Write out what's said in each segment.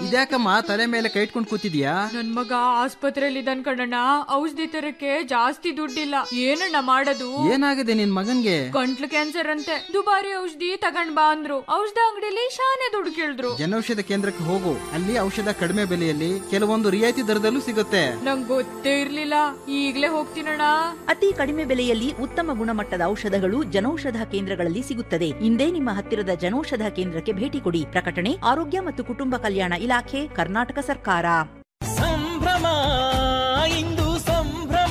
ಇದ್ಯಾಕಮ್ಮ ತಲೆ ಮೇಲೆ ಕೈ ಇಟ್ಕೊಂಡು ಕೂತಿದ್ಯಾ ನನ್ ಮಗ ಆಸ್ಪತ್ರೆಯಲ್ಲಿ ಇದ್ದಾನ್ ಕಣಣ್ಣ ಔಷಧಿ ತರಕ್ಕೆ ಜಾಸ್ತಿ ದುಡ್ಡಿಲ್ಲ ಏನಣ್ಣ ಮಾಡೋದು ಏನಾಗಿದೆ ನಿನ್ ಮಗನ್ಗೆ ಗಂಟ್ಲು ಕ್ಯಾನ್ಸರ್ ಅಂತೆ ದುಬಾರಿ ಔಷಧಿ ತಗೊಂಡ್ ಬಾ ಅಂದ್ರು ಔಷಧ ಅಂಗಡಿಲಿ ಶಾನೆ ದುಡ್ಡು ಕೇಳಿದ್ರು ಜನೌಷಧ ಕೇಂದ್ರಕ್ಕೆ ಹೋಗು ಅಲ್ಲಿ ಔಷಧ ಕಡಿಮೆ ಬೆಲೆಯಲ್ಲಿ ಕೆಲವೊಂದು ರಿಯಾಯಿತಿ ದರದಲ್ಲೂ ಸಿಗುತ್ತೆ ನಂಗ್ ಗೊತ್ತೇ ಇರ್ಲಿಲ್ಲ ಈಗ್ಲೇ ಹೋಗ್ತೀನಣ್ಣ ಅತಿ ಕಡಿಮೆ ಬೆಲೆಯಲ್ಲಿ ಉತ್ತಮ ಗುಣಮಟ್ಟದ ಔಷಧಗಳು ಜನೌಷಧ ಕೇಂದ್ರಗಳಲ್ಲಿ ಸಿಗುತ್ತದೆ ಇಂದೇ ನಿಮ್ಮ ಹತ್ತಿರದ ಜನೌಷಧ ಕೇಂದ್ರಕ್ಕೆ ಭೇಟಿ ಕೊಡಿ ಪ್ರಕಟಣೆ ಆರೋಗ್ಯ ಮತ್ತು ಕುಟುಂಬ ಕಲ್ಯಾಣ ಇಲಾಖೆ ಕರ್ನಾಟಕ ಸರ್ಕಾರ ಸಂಭ್ರಮ ಇಂದು ಸಂಭ್ರಮ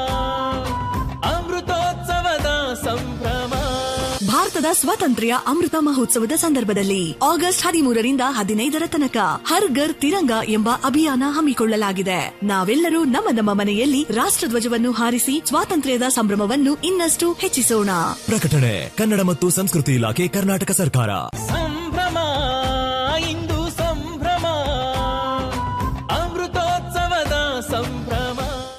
ಅಮೃತೋತ್ಸವದ ಸಂಭ್ರಮ ಭಾರತದ ಸ್ವಾತಂತ್ರ್ಯ ಅಮೃತ ಮಹೋತ್ಸವದ ಸಂದರ್ಭದಲ್ಲಿ ಆಗಸ್ಟ್ ಹದಿಮೂರರಿಂದ ಹದಿನೈದರ ತನಕ ಹರ್ ಘರ್ ತಿರಂಗ ಎಂಬ ಅಭಿಯಾನ ಹಮ್ಮಿಕೊಳ್ಳಲಾಗಿದೆ ನಾವೆಲ್ಲರೂ ನಮ್ಮ ನಮ್ಮ ಮನೆಯಲ್ಲಿ ರಾಷ್ಟ್ರಧ್ವಜವನ್ನು ಹಾರಿಸಿ ಸ್ವಾತಂತ್ರ್ಯದ ಸಂಭ್ರಮವನ್ನು ಇನ್ನಷ್ಟು ಹೆಚ್ಚಿಸೋಣ ಪ್ರಕಟಣೆ ಕನ್ನಡ ಮತ್ತು ಸಂಸ್ಕೃತಿ ಇಲಾಖೆ ಕರ್ನಾಟಕ ಸರ್ಕಾರ ಸಂಭ್ರಮ ಇಂದು ಸಂಭ್ರಮ ಅಮೃತೋತ್ಸವದ ಸಂಭ್ರಮ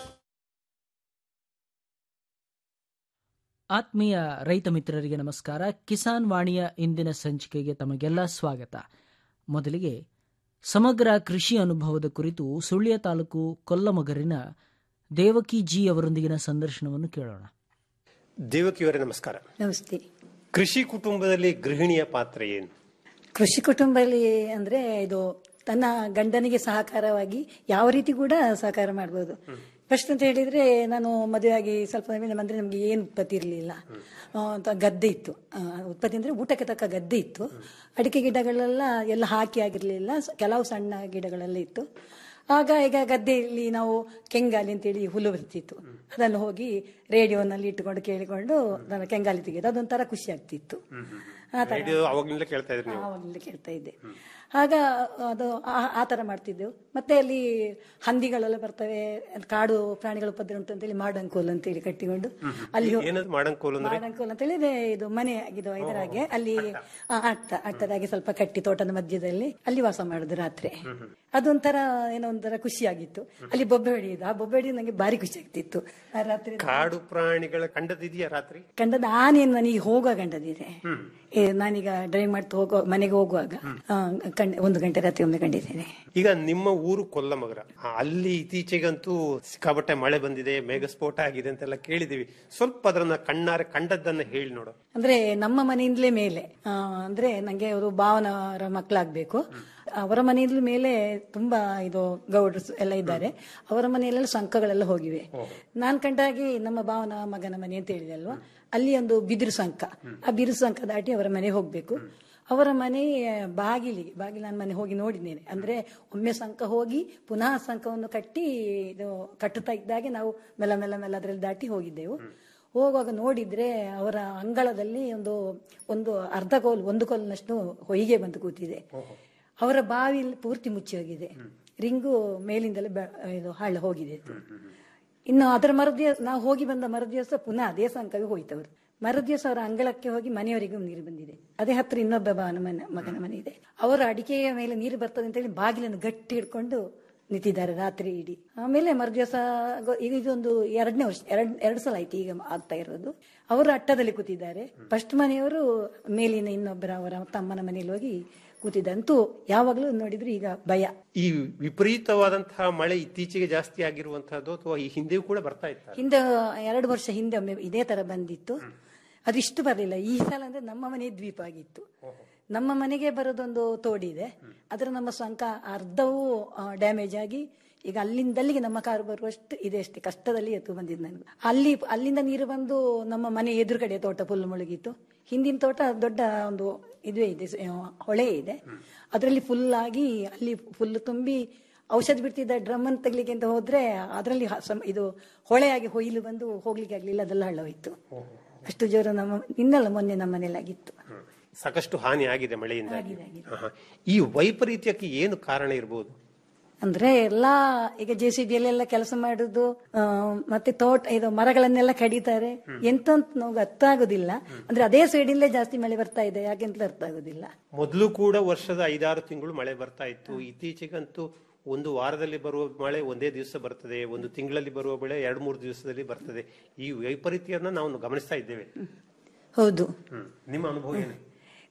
ಆತ್ಮೀಯ ರೈತ ಮಿತ್ರರಿಗೆ ನಮಸ್ಕಾರ ಕಿಸಾನ್ ವಾಣಿಯ ಇಂದಿನ ಸಂಚಿಕೆಗೆ ತಮಗೆಲ್ಲ ಸ್ವಾಗತ ಮೊದಲಿಗೆ ಸಮಗ್ರ ಕೃಷಿ ಅನುಭವದ ಕುರಿತು ಸುಳ್ಯ ತಾಲೂಕು ಕೊಲ್ಲಮಗರಿನ ದೇವಕಿ ಜಿ ಅವರೊಂದಿಗಿನ ಸಂದರ್ಶನವನ್ನು ಕೇಳೋಣ ದೇವಕಿಯವರೇ ನಮಸ್ಕಾರ ನಮಸ್ತೆ ಕೃಷಿ ಕುಟುಂಬದಲ್ಲಿ ಗೃಹಿಣಿಯ ಪಾತ್ರ ಏನು ಕೃಷಿ ಕುಟುಂಬದಲ್ಲಿ ಅಂದ್ರೆ ಇದು ತನ್ನ ಗಂಡನಿಗೆ ಸಹಕಾರವಾಗಿ ಯಾವ ರೀತಿ ಕೂಡ ಸಹಕಾರ ಮಾಡ್ಬೋದು ಫಸ್ಟ್ ಅಂತ ಹೇಳಿದ್ರೆ ನಾನು ಮದುವೆಯಾಗಿ ಸ್ವಲ್ಪ ದಿನ ಅಂದ್ರೆ ನಮಗೆ ಏನು ಉತ್ಪತ್ತಿ ಇರಲಿಲ್ಲ ಗದ್ದೆ ಇತ್ತು ಆ, ಉತ್ಪತ್ತಿ ಅಂದ್ರೆ ಊಟಕ್ಕೆ ತಕ್ಕ ಗದ್ದೆ ಇತ್ತು ಅಡಿಕೆ ಗಿಡಗಳೆಲ್ಲ ಎಲ್ಲ ಹಾಕಿ ಆಗಿರಲಿಲ್ಲ ಕೆಲವು ಸಣ್ಣ ಗಿಡಗಳೆಲ್ಲ ಇತ್ತು ಆಗ ಈಗ ಗದ್ದೆಯಲ್ಲಿ ನಾವು ಕೆಂಗಾಲಿ ಅಂತೇಳಿ ಹುಲ್ಲು ಬರ್ತಿತ್ತು ಅದನ್ನು ಹೋಗಿ ರೇಡಿಯೋನಲ್ಲಿ ಇಟ್ಟುಕೊಂಡು ಕೇಳಿಕೊಂಡು ನಾನು ಕೆಂಗಾಲಿ ತೆಗೆದು ಅದೊಂಥರ ಖುಷಿ ಆಗ್ತಿತ್ತು ಆ ಥರ ರೇಡಿಯೋ ಅವಾಗ್ಲಿಂದ ಕೇಳ್ತಾ ಇದ್ರಿ ನೀವು ಆವಾಗಲೇ ಕೇಳ್ತಾ ಇದ್ದೆ ಆಗ ಅದು ಆ- ಆ ಥರ ಮಾಡ್ತಿದ್ದೆವು ಮತ್ತೆ ಅಲ್ಲಿ ಹಂದಿಗಳೆಲ್ಲ ಬರ್ತವೆ ಕಾಡು ಪ್ರಾಣಿಗಳ ಉಪದ್ರ ಉಂಟು ಅಂತೇಳಿ ಮಾಡಂಕೋಲ್ ಅಂತೇಳಿ ಕಟ್ಟಿಕೊಂಡು ಅಲ್ಲಿ ಹೋ- ಏನದು ಮಾಡಂಕೋಲ್ ಅಂದ್ರೆ ಮಾಡಂಕೋಲ್ ಅಂತೇಳಿ ಇದೆ ಇದು ಮನೆ ಆಗಿದ್ದು ಇದರಾಗೆ ಅಲ್ಲಿ ಆ, ಅಟ್ಟ ಅಟ್ಟದಾಗೆ ಸ್ವಲ್ಪ ಕಟ್ಟಿ ತೋಟದ ಮಧ್ಯದಲ್ಲಿ ಅಲ್ಲಿ ವಾಸ ಮಾಡುದು ರಾತ್ರಿ ಅದೊಂಥರ ಏನೋ ಒಂಥರ ಖುಷಿಯಾಗಿತ್ತು ಅಲ್ಲಿ ಬೊಬ್ಬೆ ಹೊಡೆಯುದು ಆ ಬೊಬ್ಬೆ ಹೊಡೆಯುದು ನಂಗೆ ಭಾರಿ ಖುಷಿ ಆಗ್ತಿತ್ತು ಆ ರಾತ್ರಿ ಕಾಡು ಪ್ರಾಣಿಗಳ ಕಂಡದಿದೆಯಾ ರಾತ್ರಿ ಕಂಡದ ಆನೆಯನ್ನು ನನಗೆ ಹೋಗುವ ಕಂಡದಿದೆ ಏ, ನಾನೀಗ ಡ್ರೈವ್ ಮಾಡ್ತಾ ಹೋಗೋ ಮನೆಗೆ ಹೋಗುವಾಗ ಆ, ಕಂಡೆ ಒಂದು ಗಂಟೆ ರಾತ್ರಿ ಒಮ್ಮೆ ಕಂಡಿದ್ದೇನೆ ಈಗ ನಿಮ್ಮ ಊರು ಕೊಲ್ಲಮಗರ ಆ, ಅಲ್ಲಿ ಇತ್ತೀಚೆಗಂತೂ ಸಿಕ್ಕಾಪಟ್ಟೆ ಮಳೆ ಬಂದಿದೆ ಮೇಘಸ್ಫೋಟ ಆಗಿದೆ ಅಂತೆಲ್ಲ ಕೇಳಿದೀವಿ ಸ್ವಲ್ಪ ಅದನ್ನ ಕಣ್ಣಾರೆ ಕಂಡದ್ದನ್ನ ಹೇಳಿ ನೋಡು ಅಂದ್ರೆ ನಮ್ಮ ಮನೆಯಿಂದಲೇ ಮೇಲೆ ಆ, ಅಂದ್ರೆ ನಂಗೆ ಅವರು ಭಾವನವರ ಮಕ್ಕಳಾಗ್ಬೇಕು ಅವರ ಮನೆಯಿಂದ ಮೇಲೆ ತುಂಬಾ ಇದು ಗೌಡ್ರು ಎಲ್ಲ ಇದ್ದಾರೆ ಅವರ ಮನೆಯಲ್ಲೆಲ್ಲ ಸಂಕಗಳೆಲ್ಲ ಹೋಗಿವೆ ನಾನ್ ಕಂಡಾಗಿ ನಮ್ಮ ಭಾವನ ಮಗನ ಮನೆ ಅಂತ ಹೇಳಿದೆ ಅಲ್ವಾ ಅಲ್ಲಿ ಒಂದು ಬಿದಿರು ಸಂಕ ಆ ಬಿದಿರು ಸಂಕ ದಾಟಿ ಅವರ ಮನೆಗೆ ಹೋಗ್ಬೇಕು ಅವರ ಮನೆ ಬಾಗಿಲಿಗೆ ಬಾಗಿಲು ನಾನು ಮನೆ ಹೋಗಿ ನೋಡಿದ್ದೇನೆ ಅಂದ್ರೆ ಒಮ್ಮೆ ಸಂಕ ಹೋಗಿ ಪುನಃ ಸಂಕವನ್ನು ಕಟ್ಟಿ ಇದು ಕಟ್ಟುತ್ತಾ ಇದ್ದಾಗೆ ನಾವು ಮೆಲ್ಲ ಮೆಲ್ಲ ಮೆಲ್ಲ ಅದರಲ್ಲಿ ದಾಟಿ ಹೋಗಿದ್ದೆವು ಹೋಗುವಾಗ ನೋಡಿದ್ರೆ ಅವರ ಅಂಗಳದಲ್ಲಿ ಒಂದು ಒಂದು ಅರ್ಧ ಕೋಲ್ ಒಂದು ಕೋಲಿನಷ್ಟು ಹೊಯ್ಗೆ ಬಂದು ಕೂತಿದೆ ಅವರ ಬಾವಿ ಪೂರ್ತಿ ಮುಚ್ಚಿ ಹೋಗಿದೆ ರಿಂಗು ಮೇಲಿಂದಲೇ ಬೆ- ಇದು ಹಳ್ಳ ಹೋಗಿದೆ ಅದು. ಇನ್ನು ಅದರ ಮರುದಿವಸ ನಾವು ಹೋಗಿ ಬಂದ ಮರುದಿವಸ ಪುನಃ ಅದೇ ಸಂಕವೇ ಹೋಯ್ತವರು ಮರುದಿವಸ ಅವರ ಅಂಗಳಕ್ಕೆ ಹೋಗಿ ಮನೆಯವರಿಗೂ ನೀರು ಬಂದಿದೆ ಅದೇ ಹತ್ರ ಇನ್ನೊಬ್ಬ ಭಾವನ ಮನೆ ಮಗನ ಮನೆ ಇದೆ ಅವರ ಅಡಿಕೆಯ ಮೇಲೆ ನೀರು ಬರ್ತದೆ ಅಂತೇಳಿ ಬಾಗಿಲನ್ನು ಗಟ್ಟಿ ಹಿಡ್ಕೊಂಡು ನಿಂತಿದ್ದಾರೆ ರಾತ್ರಿ ಇಡೀ ಆಮೇಲೆ ಮರುದಿವಸ ಗೊ- ಈಗ ಇದೊಂದು ಎರಡನೇ ವರ್ಷ ಎರಡ್ ಎರಡು ಸಲ ಆಯ್ತು ಈಗ ಆಗ್ತಾ ಇರೋದು ಅವರು ಅಟ್ಟದಲ್ಲಿ ಕೂತಿದ್ದಾರೆ ಫಸ್ಟ್ ಮನೆಯವರು ಮೇಲಿನ ಇನ್ನೊಬ್ಬರ ಅವರ ತಮ್ಮನ ಮನೆಯಲ್ಲಿ ಹೋಗಿ ಕೂತಿದ್ದಾರೆ ಅಂತೂ ಯಾವಾಗಲೂ ನೋಡಿದ್ರು ಈಗ ಭಯ ಈ ವಿಪರೀತವಾದಂತಹ ಮಳೆ ಇತ್ತೀಚೆಗೆ ಜಾಸ್ತಿ ಆಗಿರುವಂತಹದ್ದು ಅಥವಾ ಈ ಹಿಂದೆಯೂ ಕೂಡ ಬರ್ತಾ ಇತ್ತ ಹಿಂದೆ ಎರಡು ವರ್ಷ ಹಿಂದೆ ಒಮ್ಮೆ ಇದೇ ತರ ಬಂದಿತ್ತು ಅದಿಷ್ಟು ಬರಲಿಲ್ಲ ಈ ಸಲ ಅಂದ್ರೆ ನಮ್ಮ ಮನೆ ದ್ವೀಪ ಆಗಿತ್ತು ನಮ್ಮ ಮನೆಗೆ ಬರೋದೊಂದು ತೋಡಿದೆ ಅದರ ನಮ್ಮ ಸಂಕ ಅರ್ಧವೂ ಡ್ಯಾಮೇಜ್ ಆಗಿ ಈಗ ಅಲ್ಲಿಂದಲ್ಲಿಗೆ ನಮ್ಮ ಕಾರು ಬರುವಷ್ಟು ಇದೆ ಅಷ್ಟೇ ಕಷ್ಟದಲ್ಲಿ ಎತ್ತು ಬಂದಿದ್ದು ನನಗೆ ಅಲ್ಲಿ ಅಲ್ಲಿಂದ ನೀರು ಬಂದು ನಮ್ಮ ಮನೆ ಎದುರುಗಡೆ ತೋಟ ಫುಲ್ ಮುಳುಗಿತ್ತು ಹಿಂದಿನ ತೋಟ ದೊಡ್ಡ ಒಂದು ಇದುವೇ ಇದೆ ಆ, ಹೊಳೆ ಇದೆ ಅದರಲ್ಲಿ ಫುಲ್ ಆಗಿ ಅಲ್ಲಿ ಫುಲ್ ತುಂಬಿ ಔಷಧಿ ಬಿಡ್ತಿದ್ದ ಡ್ರಮ್ ಅನ್ನು ತೆಗ್ಲಿಕ್ಕೆ ಅಂತ ಹೋದ್ರೆ ಅದರಲ್ಲಿ ಹ- ಸಂ- ಇದು ಹೊಳೆಯಾಗಿ ಹೊಯ್ಲು ಬಂದು ಹೋಗ್ಲಿಕ್ಕೆ ಆಗ್ಲಿಲ್ಲ ಅದೆಲ್ಲ ಹಳ್ಳ ಹೋಯ್ತು ಅಷ್ಟು ಜೋರು ನಮ್ಮ ಇನ್ನಲ್ಲ ಮೊನ್ನೆ ನಮ್ಮ ಮನೇಲಿ ಆಗಿತ್ತು ಸಾಕಷ್ಟು ಹಾನಿ ಆಗಿದೆ ಮಳೆಯಿಂದಾಗಿ ಆಹಾ. ಈ ವೈಪರೀತ್ಯಕ್ಕೆ ಏನು ಕಾರಣ ಇರಬಹುದು ಅಂದ್ರೆ ಎಲ್ಲಾ ಈಗ ಜೆ ಸಿ ಬಿ ಎಲ್ಲ ಕೆಲಸ ಮಾಡುದು ಆ, ಮತ್ತೆ ತೋಟ ಇದು ಮರಗಳನ್ನೆಲ್ಲ ಕಡಿತಾರೆ ಎಂತ ಅಂತ ನಮ್ಗೆ ಅರ್ಥ ಆಗುದಿಲ್ಲ ಅಂದ್ರೆ ಅದೇ ಸೈಡಿಂದಲೇ ಜಾಸ್ತಿ ಮಳೆ ಬರ್ತಾ ಇದೆ ಯಾಕೆಂತ ಅರ್ಥ ಆಗುದಿಲ್ಲ ಮೊದಲು ಕೂಡ ವರ್ಷದ ಐದಾರು ತಿಂಗಳು ಮಳೆ ಬರ್ತಾ ಇತ್ತು ಇತ್ತೀಚೆಗಂತೂ ಒಂದು ವಾರದಲ್ಲಿ ಬರುವ ಮಳೆ ಒಂದೇ ದಿವಸ ಬರ್ತದೆ ಒಂದು ತಿಂಗಳಲ್ಲಿ ಬರುವ ಮಳೆ ಎರಡು ಮೂರು ದಿವಸದಲ್ಲಿ ಬರ್ತದೆ ಈ ವೈಪರೀತ್ಯವನ್ನ ನಾವು ಗಮನಿಸ್ತಾ ಇದ್ದೇವೆ ಹೌದು ಹ್ಮ್. ನಿಮ್ಮ ಅನುಭವ ಏನು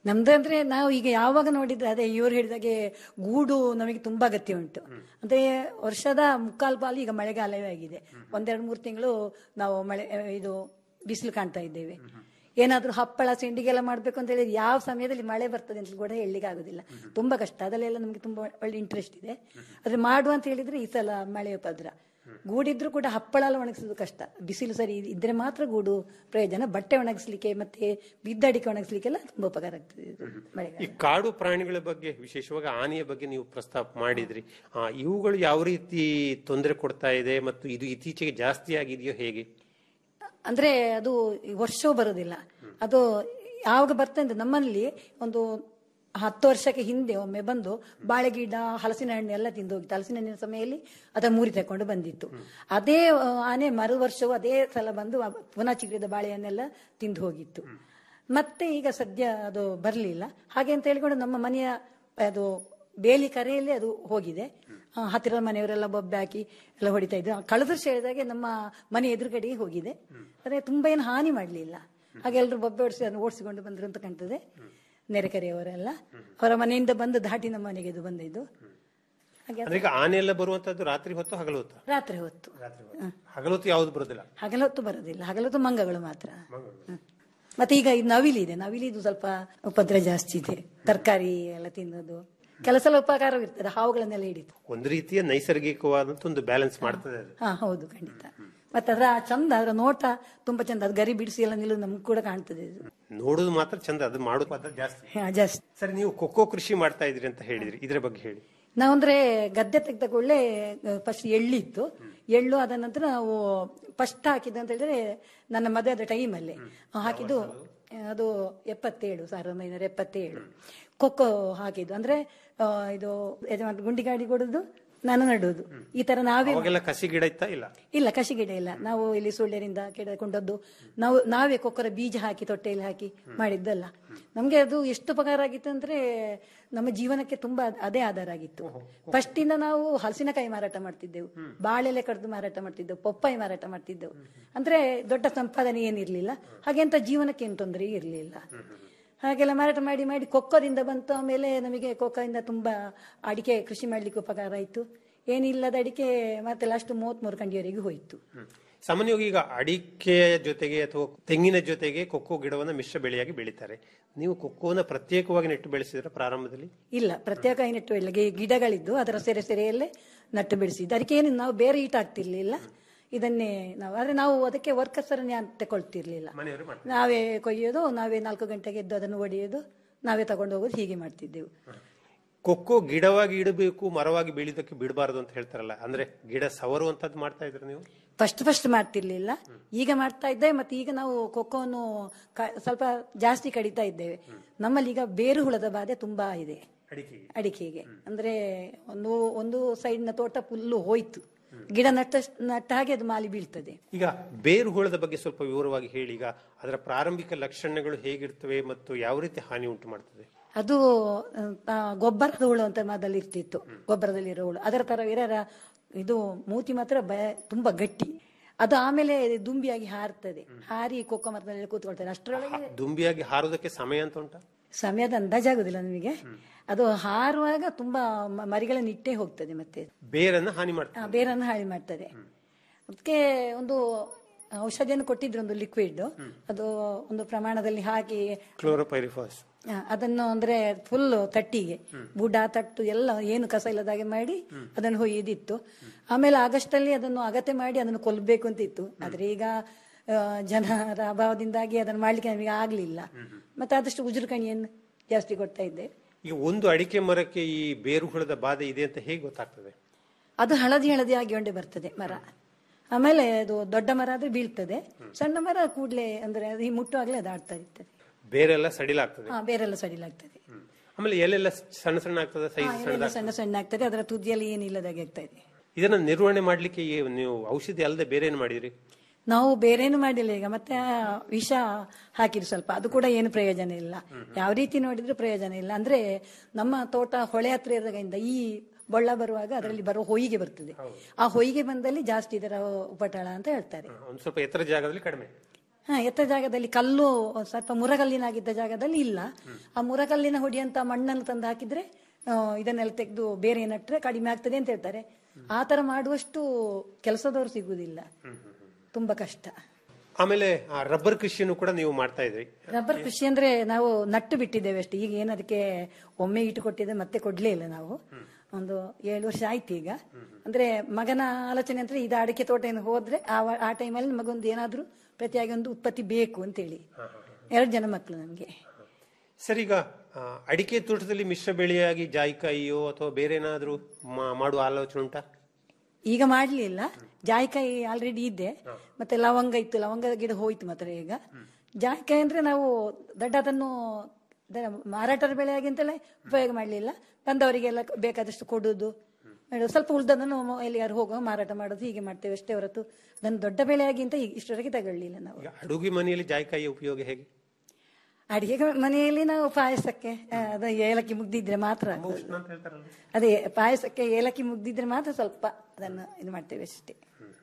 ನಮ್ದು ಅಂದ್ರೆ ನಾವು ಈಗ ಯಾವಾಗ ನೋಡಿದ್ರೆ ಅದೇ ಇವ್ರು ಹೇಳಿದಾಗೆ ಗೂಡು ನಮಗೆ ತುಂಬಾ ಅಗತ್ಯ ಉಂಟು ಅಂದ್ರೆ ವರ್ಷದ ಮುಕ್ಕಾಲು ಪಾಲು ಈಗ ಮಳೆಗಾಲವೇ ಆಗಿದೆ ಒಂದೆರಡು ಮೂರು ತಿಂಗಳು ನಾವು ಮಳೆ ಆ, ಇದು ಬಿಸಿಲು ಕಾಣ್ತಾ ಇದ್ದೇವೆ ಏನಾದ್ರೂ ಹಪ್ಪಳ ಸಿಂಡಿಗೆಲ್ಲ ಮಾಡ್ಬೇಕು ಅಂತ ಹೇಳಿದ್ರೆ ಯಾವ ಸಮಯದಲ್ಲಿ ಮಳೆ ಬರ್ತದೆ ಅಂತ ಕೂಡ ಹೇಳಲಿಕ್ಕೆ ಆಗುದಿಲ್ಲ ತುಂಬಾ ಕಷ್ಟ ಅದರಲ್ಲೆಲ್ಲ ನಮಗೆ ತುಂಬಾ ಒಳ್ಳೆ ಇಂಟ್ರೆಸ್ಟ್ ಇದೆ ಆದ್ರೆ ಮಾಡುವ ಅಂತ ಹೇಳಿದ್ರೆ ಈ ಸಲ ಮಳೆ ಉಪದ್ರ ಗೂಡಿದ್ರು ಕೂಡ ಹಪ್ಪಳ ಎಲ್ಲ ಒಣಗಿಸೋದು ಕಷ್ಟ ಬಿಸಿಲು ಸರಿ ಇದ್ರೆ ಮಾತ್ರ ಗೂಡು ಪ್ರಯೋಜನ ಬಟ್ಟೆ ಒಣಗಿಸ್ಲಿಕ್ಕೆ ಮತ್ತೆ ಬಿದ್ದಡಿಕೆ ಒಣಗಿಸ್ಲಿಕ್ಕೆಲ್ಲ ತುಂಬಾ ಉಪಕಾರ ಆಗ್ತದೆ ಇದು ಮಳೆಗಾಲ ಈ ಕಾಡು ಪ್ರಾಣಿಗಳ ಬಗ್ಗೆ ವಿಶೇಷವಾಗಿ ಆನೆಯ ಬಗ್ಗೆ ನೀವು ಪ್ರಸ್ತಾಪ ಮಾಡಿದ್ರಿ ಆ, ಇವುಗಳು ಯಾವ ರೀತಿ ತೊಂದರೆ ಕೊಡ್ತಾ ಇದೆ ಮತ್ತು ಇದು ಇತ್ತೀಚೆಗೆ ಜಾಸ್ತಿ ಆಗಿದೆಯೋ ಹೇಗೆ ಅಂದ್ರೆ ಅದು ವರ್ಷವೂ ಬರೋದಿಲ್ಲ ಅದು ಯಾವಾಗ ಬರ್ತದೆ ನಮ್ಮಲ್ಲಿ ಒಂದು ಹತ್ತು ವರ್ಷಕ್ಕೆ ಹಿಂದೆ ಒಮ್ಮೆ ಬಂದು ಬಾಳೆ ಗಿಡ ಹಲಸಿನ ಹಣ್ಣು ಎಲ್ಲ ತಿಂದು ಹೋಗಿತ್ತು ಹಲಸಿನ ಹಣ್ಣಿನ ಸಮಯದಲ್ಲಿ ಅದರ ಮೂರಿ ತಕೊಂಡು ಬಂದಿತ್ತು ಅದೇ ಆ, ಆನೆ ಮರು ವರ್ಷವೂ ಅದೇ ಸಲ ಬಂದು ಆ ಪುನಃ ಚಿಗುರಿದ ಬಾಳೆಹಣ್ಣೆಲ್ಲ ತಿಂದು ಹೋಗಿತ್ತು ಮತ್ತೆ ಈಗ ಸದ್ಯ ಅದು ಬರಲಿಲ್ಲ ಹಾಗೆ ಅಂತ ಹೇಳಿಕೊಂಡು ನಮ್ಮ ಮನೆಯ ಅದು ಬೇಲಿ ಕರೆಯಲ್ಲಿ ಅದು ಹೋಗಿದೆ ಆ, ಹತ್ತಿರದ ಮನೆಯವರೆಲ್ಲ ಬೊಬ್ಬೆ ಹಾಕಿ ಎಲ್ಲ ಹೊಡಿತಾ ಇದ್ರು ಕಳೆದ ವರ್ಷ ಹೇಳಿದಾಗೆ ನಮ್ಮ ಮನೆ ಎದುರುಗಡೆಗೆ ಹೋಗಿದೆ ಅದೇ ತುಂಬಾ ಏನು ಹಾನಿ ಮಾಡಲಿಲ್ಲ ಹಾಗೆ ಎಲ್ಲರೂ ಬೊಬ್ಬೆ ಹೊಡಿಸಿ ಅದನ್ನು ಓಡಿಸಿಕೊಂಡು ಬಂದ್ರು ಅಂತ ಕಾಣ್ತದೆ ನೆರೆಕರೆಯವರೆಲ್ಲ ಅವರ ಮನೆಯಿಂದ ಬಂದು ದಾಟಿ ನಮ್ಮ ಮನೆಗೆ ಇದು ಬಂದಿದ್ದು ಹಾಗೆ ಅದು ಅಂದ್ರೆ ಈಗ ಆನೆ ಎಲ್ಲ ಬರುವಂತದ್ದು ರಾತ್ರಿ ಹೊತ್ತು ಹಗಲು ಹೊತ್ತು ರಾತ್ರಿ ಹೊತ್ತು ಹಗಲು ಹೊತ್ತು ಯಾವ್ದು ಬರುದಿಲ್ಲ ಹಗಲೊತ್ತು ಬರೋದಿಲ್ಲ ಹಗಲೊತ್ತು ಮಂಗಗಳು ಮಾತ್ರ ಹ್ಮ್. ಮತ್ತೆ ಈಗ ಇದು ನವಿಲಿ ಇದೆ ನವಿಲಿದು ಸ್ವಲ್ಪ ಉಪದ್ರ ಜಾಸ್ತಿ ಇದೆ ತರಕಾರಿ ಎಲ್ಲ ತಿನ್ನೋದು ಕೆಲಸ ಎಲ್ಲ ಉಪಕಾರವಿರ್ತದೆ ಹಾವುಗಳನ್ನೆಲ್ಲ ಹಿಡಿತು ಒಂದು ರೀತಿಯ ನೈಸರ್ಗಿಕವಾದಂತ ಒಂದು ಬ್ಯಾಲೆನ್ಸ್ ಮಾಡ್ತದೆ ಅದು ಹಾ ಹೌದು ಖಂಡಿತ ಮತ್ತೆ ಅದರ ಆ ಚಂದ ಅದರ ನೋಟ ತುಂಬಾ ಚಂದ ಅದು ಗರಿ ಬಿಡಿಸಿ ಎಲ್ಲ ನಿಲ್ಲೋದು ನಮ್ಗೆ ಕೂಡ ಕಾಣ್ತದೆ ಇದು ನೋಡುದು ಮಾತ್ರ ಚಂದ ಅದು ಮಾಡೋದು ಮಾತ್ರ ಜಾಸ್ತಿ ಹಾ, ಜಾಸ್ತಿ ಸರಿ ನೀವು ಕೊಕ್ಕೋ ಕೃಷಿ ಮಾಡ್ತಾ ಇದ್ರಿ ಅಂತ ಹೇಳಿದ್ರಿ ಇದ್ರ ಬಗ್ಗೆ ಹೇಳಿ ನಾವಂದ್ರೆ ಗದ್ದೆ ತೆಗೆದ ಕೂಡಲೇ ಫಸ್ಟ್ ಎಳ್ಳಿತ್ತು ಎಳ್ಳು ಅದ ನಂತರ ನಾವು ಫಸ್ಟ್ ಹಾಕಿದ್ದು ಅಂತ ಹೇಳಿದ್ರೆ ನನ್ನ ಮದುವೆ ಟೈಮಲ್ಲಿ ಹಾಕಿದ್ದು ಅದು ಎಪ್ಪತ್ತೇಳು ಸಾವಿರದ ಒಂಬೈನೂರ ಎಪ್ಪತ್ತೇಳು ಕೊಕ್ಕೋ ಹಾಕಿದ್ದು ಅಂದ್ರೆ ಆ, ಇದು ಯಜಮಾನ ಗುಂಡಿ ಗಾಡಿ ಕೊಡುದು ನಾನು ನಡುವುದು ಈ ತರ ನಾವೇ ಅವಾಗೆಲ್ಲ ಕಸಿ ಗಿಡ ಇತ್ತಾ ಇಲ್ಲ ಇಲ್ಲ ಕಸಿ ಗಿಡ ಇಲ್ಲ ನಾವು ಇಲ್ಲಿ ಸುಳ್ಳ್ಯರಿಂದ ಕೆಡಕೊಂಡದ್ದು ನಾವು ನಾವೇ ಕೊಕ್ಕರ ಬೀಜ ಹಾಕಿ ತೊಟ್ಟೆಯಲ್ಲಿ ಹಾಕಿ ಮಾಡಿದ್ದಲ್ಲ ನಮ್ಗೆ ಅದು ಎಷ್ಟು ಉಪಕಾರ ಆಗಿತ್ತು ಅಂದ್ರೆ ನಮ್ಮ ಜೀವನಕ್ಕೆ ತುಂಬಾ ಅದೇ ಆಧಾರ ಆಗಿತ್ತು ಫಸ್ಟ್ ಇಂದ ನಾವು ಹಲಸಿನಕಾಯಿ ಮಾರಾಟ ಮಾಡ್ತಿದ್ದೆವು ಬಾಳೆಲೆ ಕಡ್ದು ಮಾರಾಟ ಮಾಡ್ತಿದ್ದೆವು ಪಪ್ಪಾಯಿ ಮಾರಾಟ ಮಾಡ್ತಿದ್ದೆವು ಅಂದ್ರೆ ದೊಡ್ಡ ಸಂಪಾದನೆ ಏನಿರ್ಲಿಲ್ಲ ಹಾಗೆಂತ ಜೀವನಕ್ಕೆ ಏನು ತೊಂದರೆ ಇರಲಿಲ್ಲ ಹಾಗೆಲ್ಲ ಮಾರಾಟ ಮಾಡಿ ಮಾಡಿ ಕೊಕ್ಕೋದಿಂದ ಬಂತು ಆಮೇಲೆ ನಮಗೆ ಕೊಕ್ಕೋದಿಂದ ತುಂಬಾ ಅಡಿಕೆ ಕೃಷಿ ಮಾಡ್ಲಿಕ್ಕೆ ಉಪಕಾರ ಆಯ್ತು ಏನಿಲ್ಲದ ಅಡಿಕೆ ಮತ್ತೆ ಲಾಸ್ಟ್ ಮೂವತ್ಮೂರು ಕಂಡಿಯವರೆಗೆ ಹೋಯ್ತು ಸಾಮಾನ್ಯವಾಗಿ ಈಗ ಅಡಿಕೆಯ ಜೊತೆಗೆ ಅಥವಾ ತೆಂಗಿನ ಜೊತೆಗೆ ಕೊಕ್ಕೋ ಗಿಡವನ್ನ ಮಿಶ್ರ ಬೆಳೆಯಾಗಿ ಬೆಳೀತಾರೆ ನೀವು ಕೊಕ್ಕೋನ ಪ್ರತ್ಯೇಕವಾಗಿ ನೆಟ್ಟು ಬೆಳೆಸಿದ್ರ ಪ್ರಾರಂಭದಲ್ಲಿ ಇಲ್ಲ ಪ್ರತ್ಯೇಕ ನೆಟ್ಟು ಇಲ್ಲ ಗಿ- ಗಿಡಗಳಿದ್ದು ಅದರ ಸೆರೆ ಸೆರೆಯಲ್ಲೇ ನಟ್ಟು ಬೆಳೆಸಿದ್ದು ಅದಕ್ಕೆ ಏನು ನಾವು ಬೇರೆ ಈಟ ಆಗ್ತಿರ್ಲಿಲ್ಲ ಇದನ್ನೇ ನಾವು ಆದ್ರೆ ನಾವು ಅದಕ್ಕೆ ವರ್ಕರ್ಸ್ ತಗೊಳ್ತಿರ್ಲಿಲ್ಲ ಮನೆಯವರು ಮಾಡ್ತಾರೆ ನಾವೇ ಕೊಯ್ಯೋದು ನಾವೇ ನಾಲ್ಕು ಗಂಟೆಗೆ ಎದ್ದು ಅದನ್ನು ಒಡೆಯೋದು ನಾವೇ ತಗೊಂಡು ಹೋಗೋದು ಹೀಗೆ ಮಾಡ್ತಿದ್ದೆವು ಕೊಕ್ಕೋ ಗಿಡವಾಗಿ ಇಡಬೇಕು ಮರವಾಗಿ ಬೆಳೀದಕ್ಕೆ ಬಿಡಬಾರದು ಅಂತ ಹೇಳ್ತಾರಲ್ಲ ಅಂದ್ರೆ ಗಿಡ ಸವರುವಂತದ್ದು ಮಾಡ್ತಾ ಇದ್ರ ನೀವು ಫಸ್ಟ್ ಫಸ್ಟ್ ಮಾಡ್ತಿರ್ಲಿಲ್ಲ ಈಗ ಮಾಡ್ತಾ ಇದ್ದೆ ಮತ್ತೆ ಈಗ ನಾವು ಕೊಕ್ಕೋನು ಕ- ಸ್ವಲ್ಪ ಜಾಸ್ತಿ ಕಡಿತಾ ಇದ್ದೇವೆ ನಮ್ಮಲ್ಲಿ ಈಗ ಬೇರು ಹುಳದ ಬಾಧೆ ತುಂಬಾ ಇದೆ ಅಡಿಕೆಗೆ ಅಡಿಕೆಗೆ ಅಂದ್ರೆ ಒಂದು ಒಂದು ಸೈಡ್ನ ತೋಟ ಫುಲ್ಲು ಹೋಯ್ತು ಗಿಡ ನಟ್ಟ ನಟ್ಟ ಹಾಗೆ ಅದು ಮಾಲಿ ಬೀಳ್ತದೆ ಈಗ ಬೇರು ಹುಳದ ಬಗ್ಗೆ ಸ್ವಲ್ಪ ವಿವರವಾಗಿ ಹೇಳಿ ಈಗ ಅದರ ಪ್ರಾರಂಭಿಕ ಲಕ್ಷಣಗಳು ಹೇಗಿರ್ತವೆ ಮತ್ತು ಯಾವ ರೀತಿ ಹಾನಿ ಉಂಟು ಮಾಡ್ತದೆ ಅದು ಆ, ಗೊಬ್ಬರದ ಹುಳು ಅಂತ ಮೊದಲು ಇರ್ತಿತ್ತು ಗೊಬ್ಬರದಲ್ಲಿರೋ ಹುಳು ಅದರ ತರ ಇರರ ಇದು ಮೂತಿ ಮಾತ್ರ ಭಯ ತುಂಬಾ ಗಟ್ಟಿ ಅದು ಆಮೇಲೆ ದುಂಬಿಯಾಗಿ ಹಾರ್ತದೆ ಹಾರಿ ಕೊಕ್ಕ ಮರದಲ್ಲಿ ಕೂತ್ಕೊಳ್ತದೆ ಅಷ್ಟರೊಳಗೆ ದುಂಬಿಯಾಗಿ ಹಾರೋದಕ್ಕೆ ಸಮಯ ಅಂತ ಉಂಟಾ ಸಮಯದ ಅಂದಾಜಾಗುದಿಲ್ಲ ನಮಗೆ ಅದು ಹಾರುವಾಗ ತುಂಬಾ ಮ- ಮರಿಗಳನ್ನ ಇಟ್ಟೇ ಹೋಗ್ತದೆ ಮತ್ತೆ ಬೇರನ್ನ ಹಾನಿ ಮಾಡ್ತದೆ ಆ, ಬೇರನ್ನು ಹಾಳಿ ಮಾಡ್ತದೆ ಅದಕ್ಕೆ ಒಂದು ಔಷಧಿಯನ್ನು ಕೊಟ್ಟಿದ್ರು ಒಂದು ಲಿಕ್ವಿಡ್ ಅದು ಒಂದು ಪ್ರಮಾಣದಲ್ಲಿ ಹಾಕಿ ಕ್ಲೋರೋಪೈರಿಫಾಸ್ ಆ, ಅದನ್ನು ಅಂದ್ರೆ ಫುಲ್ ತಟ್ಟಿಗೆ ಬುಡ ತಟ್ಟು ಎಲ್ಲ ಏನು ಕಸ ಇಲ್ಲದಾಗೆ ಮಾಡಿ ಅದನ್ನು ಹೊಯ್ದಿತ್ತು ಆಮೇಲೆ ಆಗಸ್ಟ್ ಅಲ್ಲಿ ಅದನ್ನು ಅಗತ್ಯ ಮಾಡಿ ಅದನ್ನು ಕೊಲ್ಲಬೇಕು ಅಂತ ಇತ್ತು ಆದ್ರೆ ಈಗ ಆ, ಜನರ ಅಭಾವದಿಂದಾಗಿ ಅದನ್ನು ಮಾಡ್ಲಿಕ್ಕೆ ನಮಗೆ ಆಗ್ಲಿಲ್ಲ ಮತ್ತೆ ಆದಷ್ಟು ಉಜುರು ಕಣಿಯನ್ನು ಜಾಸ್ತಿ ಕೊಡ್ತಾ ಇದ್ದೆ ಈಗ ಒಂದು ಅಡಿಕೆ ಮರಕ್ಕೆ ಈ ಬೇರು ಹುಳದ ಬಾಧೆ ಇದೆ ಅಂತ ಹೇಗೆ ಗೊತ್ತಾಗ್ತದೆ ಅದು ಹಳದಿ ಹಳದಿ ಆಗಿ ಒಂಡೆ ಬರ್ತದೆ ಮರ ಆಮೇಲೆ ಅದು ದೊಡ್ಡ ಮರ ಆದ್ರೆ ಬೀಳ್ತದೆ ಸಣ್ಣ ಮರ ಕೂಡ್ಲೆ ಅಂದ್ರೆ ಅದು ಈ ಮುಟ್ಟುವಾಗಲೇ ಅದು ಆಡ್ತಾ ಇರ್ತದೆ ಬೇರೆಲ್ಲ ಸಡಿಲಾಗ್ತದೆ ಹಾ ಬೇರೆಲ್ಲ ಸಡಿಲಾಗ್ತದೆ ಆಮೇಲೆ ಎಲೆಲ್ಲ ಸಣ್ಣ ಸಣ್ಣ ಆಗ್ತದೆ ಹಾ, ಸೈಜ್ ಎಲೆಲ್ಲ ಸಣ್ಣ ಸಣ್ಣ ಸಣ್ಣ ಆಗ್ತದೆ ಅದರ ತುದಿಯಲ್ಲಿ ಏನಿಲ್ಲದಾಗೆ ಆಗ್ತಾ ಇದೆ ಇದನ್ನ ನಿರ್ವಹಣೆ ಮಾಡ್ಲಿಕ್ಕೆ ಈ- ನೀವು ಔಷಧಿ ಅಲ್ಲದೆ ಬೇರೆ ಏನ್ ಮಾಡಿದ್ರಿ ನಾವು ಬೇರೇನು ಮಾಡಿಲ್ಲ ಈಗ ಮತ್ತೆ ಆ ವಿಷ ಹಾಕಿದ್ರು ಸ್ವಲ್ಪ ಅದು ಕೂಡ ಏನು ಪ್ರಯೋಜನ ಇಲ್ಲ ಯಾವ ರೀತಿ ನೋಡಿದ್ರು ಪ್ರಯೋಜನ ಇಲ್ಲ ಅಂದ್ರೆ ನಮ್ಮ ತೋಟ ಹೊಳೆ ಹತ್ರ ಇರೋದ್ರಿಂದ ಈ ಬೊಳ್ಳ ಬರುವಾಗ ಅದರಲ್ಲಿ ಬರುವ ಹೊಯ್ಗೆ ಬರ್ತದೆ ಆ ಹೊಯ್ಗೆ ಬಂದಲ್ಲಿ ಜಾಸ್ತಿ ಇದರ ಉಪಟಳ ಅಂತ ಹೇಳ್ತಾರೆ ಒಂದ್ ಸ್ವಲ್ಪ ಎತ್ತರ ಜಾಗದಲ್ಲಿ ಕಡಿಮೆ ಹಾ ಎತ್ತ ಜಾಗದಲ್ಲಿ ಕಲ್ಲು ಸ್ವಲ್ಪ ಮುರಗಲ್ಲಿನಾಗಿದ್ದ ಜಾಗದಲ್ಲಿ ಇಲ್ಲ ಆ ಮುರಗಲ್ಲಿನ ಹೊಡಿಯಂತ ಮಣ್ಣನ್ನು ತಂದು ಹಾಕಿದ್ರೆ ಆ, ಇದನ್ನೆಲ್ಲ ತೆಗೆದು ಬೇರೆ ನಟ್ರೆ ಕಡಿಮೆ ಆಗ್ತದೆ ಅಂತ ಹೇಳ್ತಾರೆ ಆ ತರ ಮಾಡುವಷ್ಟು ಕೆಲಸದವರು ಸಿಗುವುದಿಲ್ಲ ತುಂಬಾ ಕಷ್ಟ ಆಮೇಲೆ ಆ ರಬ್ಬರ್ ಕೃಷಿಯನ್ನು ಕೂಡ ನೀವು ಮಾಡ್ತಾ ಇದ್ರಿ ರಬ್ಬರ್ ಕೃಷಿ ಅಂದ್ರೆ ನಾವು ನಟ್ಟು ಬಿಟ್ಟಿದ್ದೇವೆ ಅಷ್ಟೇ ಈಗ ಏನದಕ್ಕೆ ಒಮ್ಮೆ ಇಟ್ಟು ಕೊಟ್ಟಿದ್ದೆ ಮತ್ತೆ ಕೊಡ್ಲೇ ಇಲ್ಲ ನಾವು ಒಂದು ಏಳು ವರ್ಷ ಆಯ್ತು ಈಗ ಅಂದ್ರೆ ಮಗನ ಆಲೋಚನೆ ಅಂದ್ರೆ ಇದು ಅಡಿಕೆ ತೋಟ ಏನು ಹೋದ್ರೆ ಆ ವ- ಆ ಟೈಮಲ್ಲಿ ಮಗೊಂದು ಏನಾದ್ರೂ ಪ್ರತಿಯಾಗಿ ಒಂದು ಉತ್ಪತ್ತಿ ಬೇಕು ಅಂತೇಳಿ ಎರಡು ಜನ ಮಕ್ಕಳು ನಮ್ಗೆ ಸರ್ ಈಗ ಆ, ಅಡಿಕೆ ತೋಟದಲ್ಲಿ ಮಿಶ್ರ ಬೆಳೆಯಾಗಿ ಜಾಯಿಕಾಯಿಯೋ ಅಥವಾ ಬೇರೆ ಏನಾದ್ರೂ ಮಾ- ಮಾಡುವ ಆಲೋಚನೆ ಉಂಟಾ ಈಗ ಮಾಡ್ಲಿಲ್ಲ ಜಾಯಿಕಾಯಿ ಆಲ್ರೆಡಿ ಇದೆ ಮತ್ತೆ ಲವಂಗ ಇತ್ತು ಲವಂಗ ಗಿಡ ಹೋಯ್ತು ಮಾತ್ರ ಈಗ ಜಾಯಿಕಾಯಿ ಅಂದ್ರೆ ನಾವು ದೊಡ್ಡ ಅದನ್ನು ದ- ಮಾರಾಟದ ಬೆಳೆಯಾಗಿ ಅಂತಲೇ ಉಪಯೋಗ ಮಾಡಲಿಲ್ಲ ಬಂದವರಿಗೆಲ್ಲ ಬೇಕಾದಷ್ಟು ಕೊಡುದು ಅದು ಸ್ವಲ್ಪ ಉಳ್ದದನ್ನು ಮ- ಎಲ್ಲಿಯಾರು ಹೋಗುವ ಮಾರಾಟ ಮಾಡೋದು ಹೀಗೆ ಮಾಡ್ತೇವೆ ಅಷ್ಟೇ ಹೊರತು ಅದನ್ನು ದೊಡ್ಡ ಬೆಳೆಯಾಗಿ ಅಂತ ಈಗ ಇಷ್ಟವರೆಗೆ ತಗೊಳ್ಳಿಲ್ಲ ನಾವು ಈಗ ಅಡುಗೆ ಮನೆಯಲ್ಲಿ ಜಾಯಿಕಾಯಿಯ ಉಪಯೋಗ ಹೇಗೆ ಅಡಿಗೆ ಮನೆಯಲ್ಲಿ ನಾವು ಪಾಯಸಕ್ಕೆ ಆ, ಅದು ಏಲಕ್ಕಿ ಮುಗ್ದಿದ್ರೆ ಮಾತ್ರ ಹಾಕೋದು. ಅಂತ ಹೇಳ್ತಾರಲ್ಲ ಅದೇ ಪಾಯಸಕ್ಕೆ ಏಲಕ್ಕಿ ಮುಗ್ದಿದ್ರೆ ಮಾತ್ರ ಸ್ವಲ್ಪ ಅದನ್ನು ಇದು ಮಾಡ್ತೇವೆ ಅಷ್ಟೇ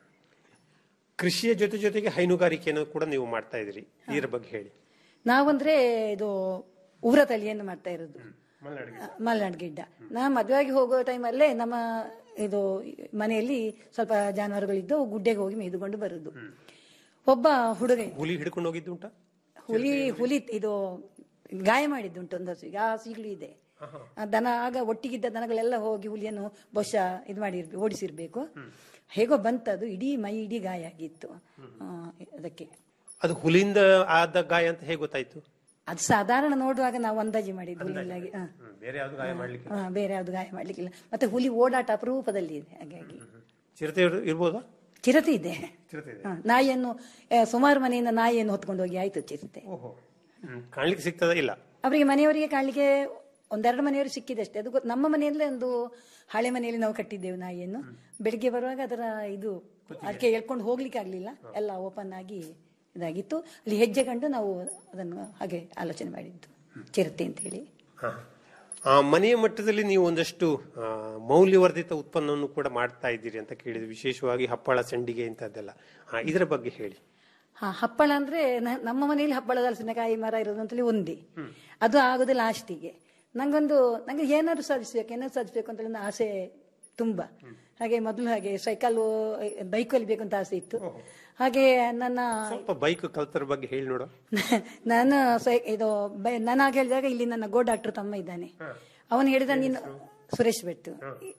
ಕೃಷಿಯ ಜೊತೆ ಜೊತೆಗೆ ಹೈನುಗಾರಿಕೆಯನ್ನು ಕೂಡ ನೀವು ಮಾಡ್ತಾ ಇದ್ರಿ ಇದರ ಬಗ್ಗೆ ಹೇಳಿ ನಾವಂದ್ರೆ ಇದು ಊರ ತಳಿಯನ್ನು ಮಾಡ್ತಾ ಇರೋದು ಆ, ಮಲೆನಾಡು ಗಿಡ್ಡ ನಾ ಮದುವೆಯಾಗಿ ಹೋಗೋ ಟೈಮಲ್ಲೇ ನಮ್ಮ ಇದು ಮನೆಯಲ್ಲಿ ಸ್ವಲ್ಪ ಜಾನುವಾರುಗಳಿದ್ದು ಗುಡ್ಡೆಗೆ ಹೋಗಿ ಮೇಯ್ದುಕೊಂಡು ಬರುದು ಒಬ್ಬ ಹುಡುಗ ಇದ್ದ. ಹುಲಿ ಹಿಡ್ಕೊಂಡು ಹೋಗಿದ್ದು ಉಂಟಾ ಹುಲಿ ಹುಲಿ ಇದು ಗಾಯ ಮಾಡಿದ್ದುಂಟು ಒಂದು ಹಸು ಈಗ ಆ ಹಸು ಈಗಲೂ ಇದೆ ಆ ದನ ಆಗ ಒಟ್ಟಿಗಿದ್ದ ದನಗಳೆಲ್ಲ ಹೋಗಿ ಹುಲಿಯನ್ನು ಬಹುಶಃ ಇದು ಮಾಡಿರ್ಬೇಕು ಓಡಿಸಿರ್ಬೇಕು ಹೇಗೋ ಬಂತದು ಇಡೀ ಮೈ ಇಡೀ ಗಾಯ ಆಗಿತ್ತು ಆ, ಅದಕ್ಕೆ ಅದು ಹುಲಿಯಿಂದ ಆದ ಗಾಯ ಅಂತ ಹೇಗೆ ಗೊತ್ತಾಯ್ತು ಅದು ಸಾಧಾರಣ ನೋಡುವಾಗ ನಾವು ಅಂದಾಜಿ ಮಾಡಿದ್ದು ಹುಲಿಯಿಂದಾಗಿ ಹ. ಬೇರೆ ಯಾವ್ದು ಗಾಯ ಮಾಡ್ಲಿಕ್ಕೆ ಹ, ಬೇರೆ ಯಾವ್ದು ಗಾಯ ಮಾಡ್ಲಿಕ್ಕಿಲ್ಲ ಮತ್ತೆ ಹುಲಿ ಓಡಾಟ ಅಪರೂಪದಲ್ಲಿ ಇದೆ ಹಾಗಾಗಿ ಚಿರತೆ ಇರ್- ಇರ್ಬೋದಾ ಚಿರತೆ ಇದೆ ಚಿರತೆ ಇದೆ ಹ, ನಾಯಿಯನ್ನು ಆ, ಸುಮಾರು ಮನೆಯಿಂದ ನಾಯಿಯನ್ನು ಹೊತ್ಕೊಂಡು ಹೋಗಿ ಆಯ್ತು ಚಿರತೆ ಓಹೋ ಹ್ಮ್. ಕಾಣ್ಲಿಕ್ಕೆ ಸಿಗ್ತದ ಇಲ್ಲ ಅವರಿಗೆ ಮನೆಯವರಿಗೆ ಕಾಣಲಿಕ್ಕೆ ಒಂದೆರಡು ಮನೆಯವರು ಸಿಕ್ಕಿದೆ ಅಷ್ಟೇ ಅದು ಗೊ- ನಮ್ಮ ಮನೆಯಲ್ಲೇ ಒಂದು ಹಳೆ ಮನೆಯಲ್ಲಿ ನಾವು ಕಟ್ಟಿದ್ದೆವು ನಾಯಿಯನ್ನು ಬೆಳಿಗ್ಗೆ ಬರುವಾಗ ಅದರ ಇದು ಅದಕ್ಕೆ ಹೇಳ್ಕೊಂಡು ಹೋಗ್ಲಿಕ್ಕೆ ಆಗ್ಲಿಲ್ಲ ಎಲ್ಲ ಓಪನ್ ಆಗಿ ಇದಾಗಿತ್ತು ಅಲ್ಲಿ ಹೆಜ್ಜೆ ಕಂಡು ನಾವು ಅದನ್ನು ಹಾಗೆ ಆಲೋಚನೆ ಮಾಡಿದ್ದು ಚಿರತೆ ಅಂತ ಹೇಳಿ ಹ. ಆ ಮನೆಯ ಮಟ್ಟದಲ್ಲಿ ನೀವು ಒಂದಷ್ಟು ಆ, ಮೌಲ್ಯವರ್ಧಿತ ಉತ್ಪನ್ನವನ್ನು ಕೂಡ ಮಾಡ್ತಾ ಇದ್ದೀರಿ ಅಂತ ಕೇಳಿದ್ವಿ ವಿಶೇಷವಾಗಿ ಹಪ್ಪಳ ಸಂಡಿಗೆ ಇಂಥದ್ದೆಲ್ಲ ಆ, ಇದರ ಬಗ್ಗೆ ಹೇಳಿ ಹಾ ಹಪ್ಪಳ ಅಂದ್ರೆ ನ- ನಮ್ಮ ಮನೆಯಲ್ಲಿ ಹಪ್ಪಳದ ಹಲಸಿನಕಾಯಿ ಮರ ಇರೋದು ಅಂತೇಳಿ ಒಂದೇ ಅದು ಆಗೋದು ಲಾಸ್ಟಿಗೆ ನಂಗೊಂದು ನಂಗೆ ಏನಾದ್ರು ಸಾಧಿಸ್ಬೇಕು ಏನಾದ್ರು ಸಾಧಿಸ್ಬೇಕು ಅಂತ ಒಂದು ಆಸೆ ತುಂಬಾ ಹಾಗೆ ಮೊದಲು ಹಾಗೆ ಸೈಕಲ್ ಬೈಕ್ ಕಲಿಬೇಕು ಅಂತ ಆಸೆ ಇತ್ತು ಹಾಗೆ ನನ್ನ ಸ್ವಲ್ಪ ಬೈಕ್ ಕಲ್ತರ ಬಗ್ಗೆ ಹೇಳಿ ನೋಡು ನಾನು ಸೈ- ಇದು ಬೈ- ನಾನು ಆಗ ಹೇಳಿದಾಗ ಇಲ್ಲಿ ನನ್ನ ಗೋ ಡಾಕ್ಟರ್ ತಮ್ಮ ಇದ್ದಾನೆ ಅವನು ಹೇಳಿದ ನೀನು ಸುರೇಶ್ ಭಟ್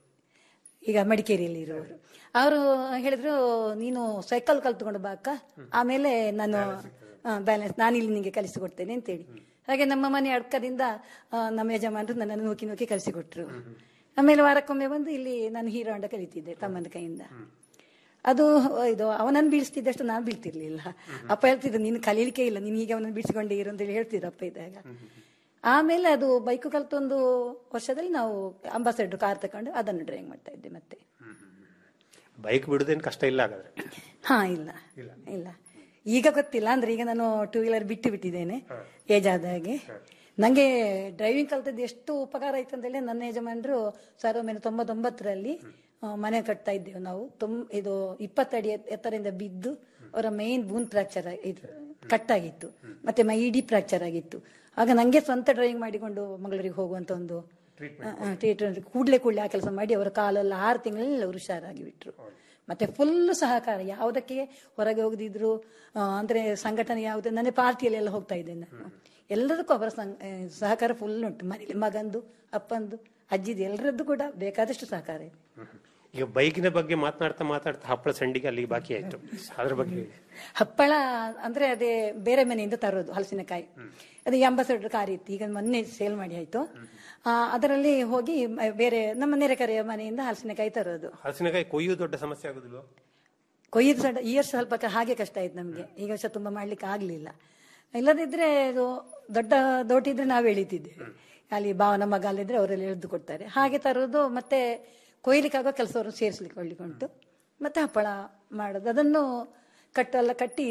ಈಗ ಮಡಿಕೇರಿಯಲ್ಲಿ ಇರುವವರು ಅವರು ಹೇಳಿದ್ರು ನೀನು ಸೈಕಲ್ ಕಲ್ತ್ಕೊಂಡು ಬಾ ಅಕ್ಕ ಆಮೇಲೆ ನಾನು ಬ್ಯಾಲೆನ್ಸ್ ನಾನು ಇಲ್ಲಿ ನಿಂಗೆ ಕಲಿಸಿಕೊಡ್ತೇನೆ ಅಂತೇಳಿ ಹಾಗೆ ನಮ್ಮ ಮನೆ ಅಡ್ಕದಿಂದ ಆ, ನಮ್ಮ ಯಜಮಾನರು ನನ್ನನ್ನು ನೂಕಿ ನೂಕಿ ಕಲಿಸಿಕೊಟ್ರು ಆಮೇಲೆ ವಾರಕ್ಕೊಮ್ಮೆ ಬಂದು ಇಲ್ಲಿ ನಾನು ಹೀರೋ ಹೊಂಡ ಕಲಿತಿದ್ದೆ ತಮ್ಮನ ಕೈಯಿಂದ ಅದು ಇದು ಅವನನ್ನು ಬೀಳಿಸ್ತಿದ್ದಷ್ಟು ನಾನು ಬೀಳ್ತಿರ್ಲಿಲ್ಲ ಅಪ್ಪ ಹೇಳ್ತಿದ್ರು ನೀನು ಕಲೀಲಿಕ್ಕೆ ಇಲ್ಲ ನೀನು ಹೀಗೆ ಅವನನ್ನು ಬೀಳ್ಸಿಕೊಂಡೇ ಇರು ಅಂತೇಳಿ ಹೇಳ್ತಿದ್ರು ಅಪ್ಪ ಇದ್ದಾಗ ಆಮೇಲೆ ಅದು ಬೈಕು ಕಲ್ತೊಂದು ವರ್ಷದಲ್ಲಿ ನಾವು ಅಂಬಾಸೆಡರ್ ಕಾರ್ ತಕೊಂಡು ಅದನ್ನು ಡ್ರೈವಿಂಗ್ ಮಾಡ್ತಾ ಇದ್ದೆ ಮತ್ತೆ ಬೈಕ್ ಬಿಡುದೇನು ಕಷ್ಟ ಇಲ್ಲ ಹಾಗಾದ್ರೆ ಹಾ ಇಲ್ಲ ಇಲ್ಲ ಈಗ ಗೊತ್ತಿಲ್ಲ ಅಂದ್ರೆ ಈಗ ನಾನು ಟೂ ವೀಲರ್ ಬಿಟ್ಟು ಬಿಟ್ಟಿದ್ದೇನೆ ಏಜ್ ಆದ ಹಾಗೆ ನಂಗೆ ಡ್ರೈವಿಂಗ್ ಕಲ್ತದ್ದು ಎಷ್ಟು ಉಪಕಾರ ಆಯ್ತು ಅಂತ ಹೇಳಿ ನನ್ನ ಯಜಮಾನರು ಸಾವಿರದ ಒಂಬೈನೂರ ತೊಂಬತ್ತೊಂಬತ್ತರಲ್ಲಿ ಆ, ಮನೆ ಕಟ್ತಾ ಇದ್ದೇವೆ ನಾವು ತುಂ ಇದು ಇಪ್ಪತ್ತಡಿ ಎತ್- ಎತ್ತರದಿಂದ ಬಿದ್ದು ಅವರ ಮೇನ್ ಬೂನ್ ಫ್ರಾಕ್ಚರ್ ಇದು ಕಟ್ಟಾಗಿತ್ತು ಮತ್ತೆ ಮೈ ಇಡೀ ಫ್ರಾಕ್ಚರ್ ಆಗಿತ್ತು ಆಗ ನಂಗೆ ಸ್ವಂತ ಡ್ರೈವಿಂಗ್ ಮಾಡಿಕೊಂಡು ಮಂಗಳೂರಿಗೆ ಹೋಗುವಂತ ಒಂದು ಟ್ರೀಟ್ಮೆಂಟ್ ಕೂಡಲೇ ಕೂಡಲೇ ಆ ಕೆಲಸ ಮಾಡಿ ಅವರ ಕಾಲೆಲ್ಲ ಆರು ತಿಂಗಳಲ್ಲಿ ಅವರು ಹುಷಾರಾಗಿ ಬಿಟ್ರು ಮತ್ತೆ ಫುಲ್ ಸಹಕಾರ ಯಾವುದಕ್ಕೆ ಹೊರಗೆ ಹೋಗದಿದ್ರು ಆ, ಅಂದ್ರೆ ಸಂಘಟನೆ ಯಾವುದೇ ನನ್ನ ಪಾರ್ಟಿಯಲ್ಲಿ ಎಲ್ಲ ಹೋಗ್ತಾ ಇದ್ದೇನೆ ನಾನು ಎಲ್ಲದಕ್ಕೂ ಅವರ ಸಂ- ಆ, ಸಹಕಾರ ಫುಲ್ ಉಂಟು ಮನೇಲಿ ಮಗಂದು ಅಪ್ಪಂದು ಅಜ್ಜಿದು ಎಲ್ಲರದ್ದು ಕೂಡ ಬೇಕಾದಷ್ಟು ಸಹಕಾರ ಇದೆ ಈಗ ಬೈಕಿನ ಬಗ್ಗೆ ಮಾತನಾಡ್ತಾ ಮಾತಾಡ್ತಾ ಹಪ್ಪಳ ಸಂಡಿಗೆ ಅಲ್ಲಿಗೆ ಬಾಕಿ ಆಯ್ತು ಅದ್ರ ಬಗ್ಗೆ ಹೇಳಿ ಹಪ್ಪಳ ಅಂದ್ರೆ ಅದೇ ಬೇರೆ ಮನೆಯಿಂದ ತರೋದು ಹಲಸಿನಕಾಯಿ ಅದು ಎಂಬತ್ತೆರಡು ಕಾರಿ ಇತ್ತು ಈಗ ಮೊನ್ನೆ ಸೇಲ್ ಮಾಡಿ ಆಯ್ತು ಆ, ಅದರಲ್ಲಿ ಹೋಗಿ ಮ- ಬೇರೆ ನಮ್ಮ ನೆರೆಕರೆಯ ಮನೆಯಿಂದ ಹಲಸಿನಕಾಯಿ ತರೋದು ಹಲಸಿನಕಾಯಿ ಕೊಯ್ಯು ದೊಡ್ಡ ಸಮಸ್ಯೆ ಆಗುದಿಲ್ವಾ ಕೊಯ್ದು ಸಡ ಈ ವರ್ಷ ಸ್ವಲ್ಪ ಕ- ಹಾಗೆ ಕಷ್ಟ ಆಯ್ತು ನಮಗೆ ಈ ವರ್ಷ ತುಂಬಾ ಮಾಡ್ಲಿಕ್ಕೆ ಆಗ್ಲಿಲ್ಲ ಇಲ್ಲದಿದ್ರೆ ಇದು ದೊಡ್ಡ ದೋಟಿ ಇದ್ರೆ ನಾವು ಎಳಿತಿದ್ದೇವೆ ಅಲ್ಲಿ ಭಾವನ ಮಗ ಅಲ್ಲಿದ್ರೆ ಅವರೆಲ್ಲ ಎಳೆದು ಕೊಡ್ತಾರೆ ಹಾಗೆ ತರೋದು ಮತ್ತೆ ಕೊಯ್ಲಿಕ್ಕಾಗೋ ಕೆಲಸವರು ಸೇರಿಸ್ಲಿಕ್ಕೆ ಉಂಟು ಮತ್ತೆ ಹಪ್ಪಳ ಮಾಡೋದು ಅದನ್ನು ಕಟ್ಟೆಲ್ಲ ಕಟ್ಟಿ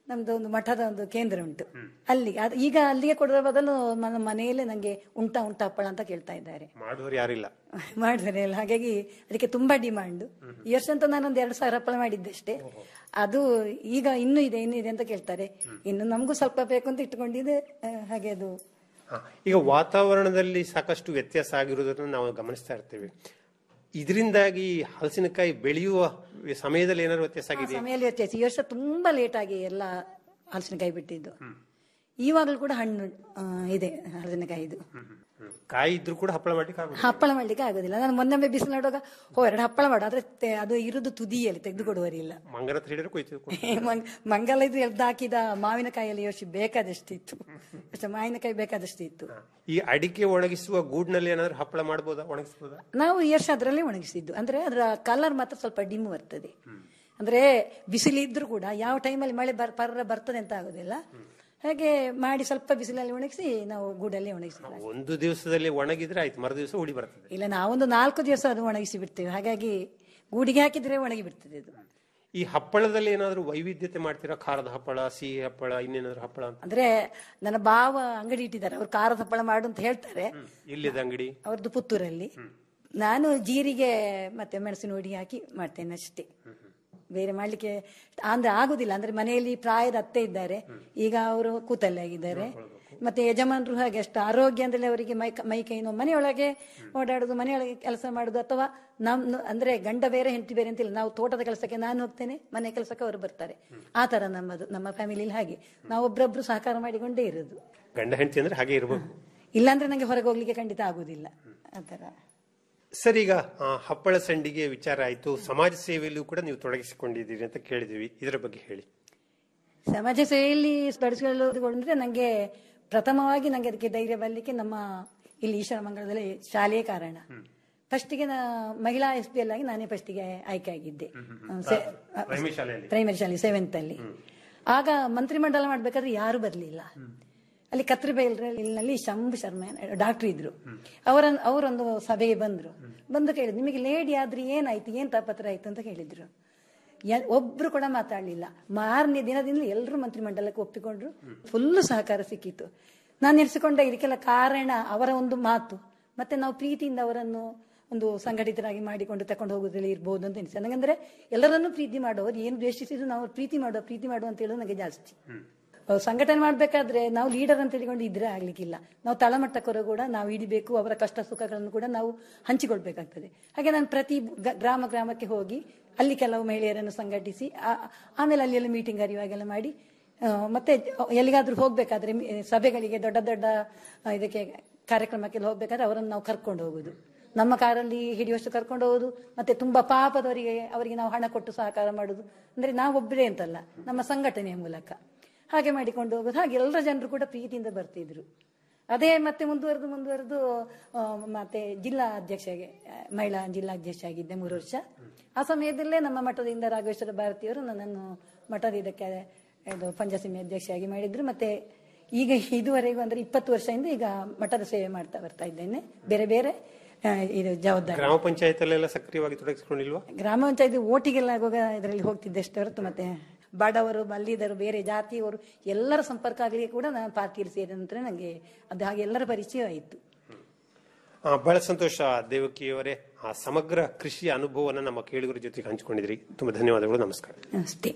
ನಮ್ದು ಒಂದು ಮಠದ ಒಂದು ಕೇಂದ್ರ ಉಂಟು ಅಲ್ಲಿ ಅದು ಈಗ ಅಲ್ಲಿಗೆ ಕೊಡೋದ್ರ ಬದಲು ನನ್ನ ಮನೆಯಲ್ಲೇ ನಂಗೆ ಉಂಟ ಉಂಟ ಹಪ್ಪಳ ಅಂತ ಕೇಳ್ತಾ ಇದ್ದಾರೆ ಮಾಡುವವರು ಯಾರಿಲ್ಲ ಮಾಡಿದ್ದಾರೆ ಅಲ್ಲ ಹಾಗಾಗಿ ಅದಕ್ಕೆ ತುಂಬಾ ಡಿಮಾಂಡ್ ಈ ವರ್ಷ ಅಂತ ನಾನೊಂದು ಎರಡು ಸಾವಿರ ಹಪ್ಪಳ ಮಾಡಿದ್ದೆ ಅಷ್ಟೇ ಅದು ಈಗ ಇನ್ನೂ ಇದೆ ಇನ್ನೂ ಇದೆ ಅಂತ ಕೇಳ್ತಾರೆ ಇನ್ನು ನಮಗೂ ಸ್ವಲ್ಪ ಬೇಕು ಅಂತ ಇಟ್ಕೊಂಡಿದೆ ಆ, ಹಾಗೆ ಅದು ಹ. ಈಗ ವಾತಾವರಣದಲ್ಲಿ ಸಾಕಷ್ಟು ವ್ಯತ್ಯಾಸ ಆಗಿರುವುದನ್ನು ನಾವು ಗಮನಿಸ್ತಾ ಇರ್ತೇವೆ ಇದರಿಂದಾಗಿ ಹಲಸಿನಕಾಯಿ ಬೆಳೆಯುವ ಸಮಯದಲ್ಲಿ ಏನಾದ್ರು ವ್ಯತ್ಯಾಸ ಆ ಆಗಿದೆ ಸಮಯದಲ್ಲಿ ವ್ಯತ್ಯಾಸ ಈ ವರ್ಷ ತುಂಬಾ ಲೇಟ್ ಆಗಿ ಎಲ್ಲ ಹಲಸಿನಕಾಯಿ ಬಿಟ್ಟಿದ್ದು ಇವಾಗಲೂ ಕೂಡ ಹಣ್ಣು ಆ, ಇದೆ ಹಲಸಿನಕಾಯಿದು ಕಾಯಿ ಇದ್ರೂ ಕೂಡ ಹಪ್ಪಳ ಮಾಡ್ಲಿಕ್ಕೆ ಆಗುದಿಲ್ಲ ಹಪ್ಪಳ ಮಾಡ್ಲಿಕ್ಕೆ ಆಗೋದಿಲ್ಲ ನಾನು ಮೊನ್ನೆ ಬಿಸಿಲು ನಡುವಾಗ ಹೋ ಎರಡು ಹಪ್ಪಳ ಮಾಡು ಆದ್ರೆ ತೆ- ಅದು ಇರುದು ತುದಿಯಲ್ಲಿ ತೆಗೆದು ಕೊಡುವರಿಲ್ಲ ಮಂಗನ ಹತ್ರ ಹೇಳಿದ್ರೆ ಕೊಯ್ತು ಮಂಗ್- ಮಂಗಲ ಇದು ಎಳ್ದು ಹಾಕಿದ ಮಾವಿನಕಾಯಲ್ಲಿ ಯೋಶಿ ಬೇಕಾದಷ್ಟಿತ್ತು ಅಷ್ಟೇ ಮಾವಿನಕಾಯಿ ಬೇಕಾದಷ್ಟಿತ್ತು ಈ ಅಡಿಕೆ ಒಣಗಿಸುವ ಗೂಡ್ನಲ್ಲಿ ಏನಾದ್ರು ಹಪ್ಪಳ ಮಾಡ್ಬೋದಾ ಒಣಗಿಸ್ಬೋದಾ ನಾವು ಈ ವರ್ಷ ಅದರಲ್ಲೇ ಒಣಗಿಸಿದ್ದು ಅಂದ್ರೆ ಅದರ ಕಲರ್ ಮಾತ್ರ ಸ್ವಲ್ಪ ಡಿಮ್ ಬರ್ತದೆ ಅಂದ್ರೆ ಬಿಸಿಲಿದ್ರು ಕೂಡ ಯಾವ ಟೈಮಲ್ಲಿ ಮಳೆ ಬರ್ ಪರ್ರ ಬರ್ತದೆ ಅಂತ ಆಗೋದಿಲ್ಲ ಹಾಗೆ ಮಾಡಿ ಸ್ವಲ್ಪ ಬಿಸಿಲಲ್ಲಿ ಒಣಗಿಸಿ ನಾವು ಗೂಡಲ್ಲಿ ಒಣಗಿಸಿ ಒಂದು ದಿವಸದಲ್ಲಿ ಒಣಗಿದ್ರೆ ಆಯ್ತು ಮರು ದಿವಸ ಉಳಿ ಬರ್ತದೆ ಇಲ್ಲ ನಾವೊಂದು ನಾಲ್ಕು ದಿವಸ ಅದು ಒಣಗಿಸಿ ಬಿಡ್ತೇವೆ ಹಾಗಾಗಿ ಗೂಡಿಗೆ ಹಾಕಿದ್ರೆ ಒಣಗಿ ಬಿಡ್ತದೆ ಅದು ಈ ಹಪ್ಪಳದಲ್ಲಿ ಏನಾದ್ರು ವೈವಿಧ್ಯತೆ ಮಾಡ್ತೀರಾ ಖಾರದ ಹಪ್ಪಳ ಸಿಹಿ ಹಪ್ಪಳ ಇನ್ನೇನಾದ್ರು ಹಪ್ಪಳ ಅಂತ ಅಂದ್ರೆ ನನ್ನ ಭಾವ ಅಂಗಡಿ ಇಟ್ಟಿದ್ದಾರೆ ಅವ್ರು ಖಾರದ ಹಪ್ಪಳ ಮಾಡು ಅಂತ ಹೇಳ್ತಾರೆ ಇಲ್ಲಿದೆ ಅಂಗಡಿ ಅವ್ರದ್ದು ಪುತ್ತೂರಲ್ಲಿ ನಾನು ಜೀರಿಗೆ ಮತ್ತೆ ಮೆಣಸಿನ ಹುಡಿ ಹಾಕಿ ಮಾಡ್ತೇನೆ ಅಷ್ಟೇ ಬೇರೆ ಮಾಡ್ಲಿಕ್ಕೆ ಅಂದ್ರೆ ಆಗುದಿಲ್ಲ ಅಂದ್ರೆ ಮನೆಯಲ್ಲಿ ಪ್ರಾಯದ ಅತ್ತೆ ಇದ್ದಾರೆ ಈಗ ಅವರು ಕೂತಲ್ಲೇ ಆಗಿದ್ದಾರೆ ಮತ್ತೆ ಯಜಮಾನರು ಹಾಗೆ ಅಷ್ಟು ಆರೋಗ್ಯ ಅಂದ್ರೆ ಅವರಿಗೆ ಮೈ ಮೈ ಕೈ ನೋವು ಮನೆಯೊಳಗೆ ಓಡಾಡುದು ಮನೆಯೊಳಗೆ ಕೆಲಸ ಮಾಡುದು ಅಥವಾ ನಮ್ ಅಂದ್ರೆ ಗಂಡ ಬೇರೆ ಹೆಂಡತಿ ಬೇರೆ ಅಂತಿಲ್ಲ ನಾವು ತೋಟದ ಕೆಲಸಕ್ಕೆ ನಾನು ಹೋಗ್ತೇನೆ ಮನೆ ಕೆಲಸಕ್ಕೆ ಅವರು ಬರ್ತಾರೆ ಆ ತರ ನಮ್ಮದು ನಮ್ಮ ಫ್ಯಾಮಿಲಿಲಿ ಹಾಗೆ ನಾವು ಒಬ್ರೊಬ್ರು ಸಹಕಾರ ಮಾಡಿಕೊಂಡೇ ಇರೋದು ಗಂಡ ಹೆಂಡತಿ ಅಂದ್ರೆ ಹಾಗೆ ಇರಬೇಕು ಇಲ್ಲಾಂದ್ರೆ ನಂಗೆ ಹೊರಗೆ ಹೋಗ್ಲಿಕ್ಕೆ ಖಂಡಿತ ಆಗುದಿಲ್ಲ ಆತರ ಸರ್ ಈಗ ಆ, ಹಪ್ಪಳ ಸಂಡಿಗೆ ವಿಚಾರ ಆಯ್ತು ಸಮಾಜ ಸೇವೆಯಲ್ಲೂ ಕೂಡ ನೀವು ತೊಡಗಿಸಿಕೊಂಡಿದ್ದೀರಿ ಅಂತ ಕೇಳಿದ್ವಿ ಇದರ ಬಗ್ಗೆ ಹೇಳಿ ಸಮಾಜ ಸೇವೆಯಲ್ಲಿ ಸ್ಪರ್ಧಿಸಿಕೊಳ್ಳುವುದಂದ್ರೆ ನನಗೆ ಪ್ರಥಮವಾಗಿ ನನಗೆ ಅದಕ್ಕೆ ಧೈರ್ಯ ಬರಲಿಕ್ಕೆ ನಮ್ಮ ಇಲ್ಲಿ ಈಶ್ವರ ಮಂಗಳದಲ್ಲಿ ಶಾಲೆಯೇ ಕಾರಣ ಫಸ್ಟಿಗೆ ನಾ ಮಹಿಳಾ ಎಸ್ ಪಿ ಎಲ್ ಆಗಿ ನಾನೇ ಫಸ್ಟಿಗೆ ಆಯ್ಕೆ ಆಗಿದ್ದೆ ಸೆ- ಪ್ರೈಮರಿ ಶಾಲೆಯಲ್ಲಿ ಪ್ರೈಮರಿ ಶಾಲೆ ಸೆವೆಂತ್ ಅಲ್ಲಿ ಆಗ ಮಂತ್ರಿಮಂಡಲ ಮಾಡ್ಬೇಕಾದ್ರೆ ಯಾರು ಬರ್ಲಿಲ್ಲ ಅಲ್ಲಿ ಕತ್ರಿಬೈಲ್ನಲ್ಲಿ ಶಂಭು ಶರ್ಮ ಡಾಕ್ಟರ್ ಇದ್ರು ಅವರ ಅವರೊಂದು ಸಭೆಗೆ ಬಂದ್ರು ಬಂದು ಕೇಳಿದ್ರು ನಿಮಗೆ ಲೇಡಿ ಆದ್ರೆ ಏನಾಯ್ತು ಏನ್ ತಾಪತ್ರ ಆಯ್ತು ಅಂತ ಕೇಳಿದ್ರು ಯ- ಒಬ್ರು ಕೂಡ ಮಾತಾಡ್ಲಿಲ್ಲ ಮಾರನೇ ದಿನದಿಂದ ಎಲ್ಲರೂ ಮಂತ್ರಿಮಂಡಲಕ್ಕೆ ಒಪ್ಪಿಕೊಂಡ್ರು ಫುಲ್ ಸಹಕಾರ ಸಿಕ್ಕಿತ್ತು ನಾನು ನೆನೆಸಿಕೊಂಡ ಇದಕ್ಕೆಲ್ಲ ಕಾರಣ ಅವರ ಒಂದು ಮಾತು ಮತ್ತೆ ನಾವು ಪ್ರೀತಿಯಿಂದ ಅವರನ್ನು ಒಂದು ಸಂಘಟಿತರಾಗಿ ಮಾಡಿಕೊಂಡು ತಕೊಂಡು ಹೋಗೋದ್ರಲ್ಲಿ ಇರ್ಬೋದು ಅಂತ ಎನಿಸ್ತದೆ ನನಗಂದ್ರೆ ಎಲ್ಲರನ್ನೂ ಪ್ರೀತಿ ಮಾಡೋರು ಏನು ದ್ವೇಷಿಸಿದ್ರು ನಾವು ಪ್ರೀತಿ ಮಾಡುವ ಪ್ರೀತಿ ಮಾಡುವ ಅಂತ ಹೇಳೋದು ನನಗೆ ಜಾಸ್ತಿ ಅವ್ರು ಸಂಘಟನೆ ಮಾಡ್ಬೇಕಾದ್ರೆ ನಾವು ಲೀಡರ್ ಅಂತ ಹೇಳಿಕೊಂಡು ಇದ್ರೆ ಆಗ್ಲಿಕ್ಕಿಲ್ಲ ನಾವು ತಳಮಟ್ಟಕ್ಕವರು ಕೂಡ ನಾವು ಹಿಡಿಬೇಕು ಅವರ ಕಷ್ಟ ಸುಖಗಳನ್ನು ಕೂಡ ನಾವು ಹಂಚಿಕೊಳ್ಬೇಕಾಗ್ತದೆ ಹಾಗೆ ನಾನು ಪ್ರತಿ ಗ- ಗ್ರಾಮ ಗ್ರಾಮಕ್ಕೆ ಹೋಗಿ ಅಲ್ಲಿ ಕೆಲವು ಮಹಿಳೆಯರನ್ನು ಸಂಘಟಿಸಿ ಆ- ಆಮೇಲೆ ಅಲ್ಲಿ ಎಲ್ಲ ಮೀಟಿಂಗ್ ಅರಿವಾಗೆಲ್ಲ ಮಾಡಿ ಆ, ಮತ್ತೆ ಎಲ್ಲಿಗಾದ್ರೂ ಹೋಗ್ಬೇಕಾದ್ರೆ ಮಿ- ಸಭೆಗಳಿಗೆ ದೊಡ್ಡ ದೊಡ್ಡ ಆ, ಇದಕ್ಕೆ ಕಾರ್ಯಕ್ರಮಕ್ಕೆಲ್ಲ ಹೋಗ್ಬೇಕಾದ್ರೆ ಅವರನ್ನು ನಾವು ಕರ್ಕೊಂಡು ಹೋಗುದು ನಮ್ಮ ಕಾರಲ್ಲಿ ಹಿಡಿಯುವಷ್ಟು ಕರ್ಕೊಂಡು ಹೋಗುದು ಮತ್ತೆ ತುಂಬಾ ಪಾಪದವರಿಗೆ ಅವರಿಗೆ ನಾವು ಹಣ ಕೊಟ್ಟು ಸಹಕಾರ ಮಾಡುದು ಅಂದ್ರೆ ನಾವೊಬ್ಬರೇ ಅಂತಲ್ಲ ನಮ್ಮ ಸಂಘಟನೆಯ ಮೂಲಕ ಹಾಗೆ ಮಾಡಿಕೊಂಡು ಹೋಗೋದು ಹಾಗೆ ಎಲ್ಲರ ಜನರು ಕೂಡ ಪ್ರೀತಿಯಿಂದ ಬರ್ತಿದ್ರು ಅದೇ ಮತ್ತೆ ಮುಂದುವರೆದು ಮುಂದುವರೆದು ಆ, ಮತ್ತೆ ಜಿಲ್ಲಾ ಅಧ್ಯಕ್ಷಗೆ ಆ, ಮಹಿಳಾ ಜಿಲ್ಲಾ ಅಧ್ಯಕ್ಷ ಆಗಿದ್ದೆ ಮೂರು ವರ್ಷ ಆ ಸಮಯದಲ್ಲೇ ನಮ್ಮ ಮಠದಿಂದ ರಾಘವೇಶ್ವರ ಭಾರತಿಯವರು ನನ್ನನ್ನು ಮಠದ ಇದಕ್ಕೆ ಇದು ಪಂಚಸಮಿ ಅಧ್ಯಕ್ಷೆಯಾಗಿ ಮಾಡಿದ್ರು ಮತ್ತೆ ಈಗ ಇದುವರೆಗೂ ಅಂದ್ರೆ ಇಪ್ಪತ್ತು ವರ್ಷದಿಂದ ಈಗ ಮಠದ ಸೇವೆ ಮಾಡ್ತಾ ಬರ್ತಾ ಇದ್ದೇನೆ ಬೇರೆ ಬೇರೆ ಆ, ಇದು ಜವಾಬ್ದಾರಿ ಗ್ರಾಮ ಪಂಚಾಯತ್ ಅಲ್ಲೆಲ್ಲ ಸಕ್ರಿಯವಾಗಿ ತೊಡಗಿಸಿಕೊಂಡಿಲ್ವಾ ಗ್ರಾಮ ಪಂಚಾಯತ್ ಓಟಿಗೆಲ್ಲ ಆಗುವಾಗ ಇದರಲ್ಲಿ ಹೋಗ್ತಿದ್ದೆ ಅಷ್ಟೇ ಹೊರತು ಮತ್ತೆ ಬಡವರು ಮಲ್ಲಿದರು ಬೇರೆ ಜಾತಿಯವರು ಎಲ್ಲರ ಸಂಪರ್ಕ ಆಗಲಿ ಕೂಡ ನಾನು ಪಾರ್ಟಿಯಲ್ಲಿ ಸೇರಿದ ನಂತರ ನನಗೆ ಅದು ಹಾಗೆ ಎಲ್ಲರ ಪರಿಚಯ ಆಯಿತು ಆ, ಬಹಳ ಸಂತೋಷ ದೇವಕಿಯವರೇ ಆ ಸಮಗ್ರ ಕೃಷಿ ಅನುಭವನ ನಮ್ಮ ಕೇಳುಗರ ಜೊತೆಗೆ ಹಂಚಿಕೊಂಡಿದ್ರಿ ತುಂಬಾ ಧನ್ಯವಾದಗಳು ನಮಸ್ಕಾರ ಅಷ್ಟೇ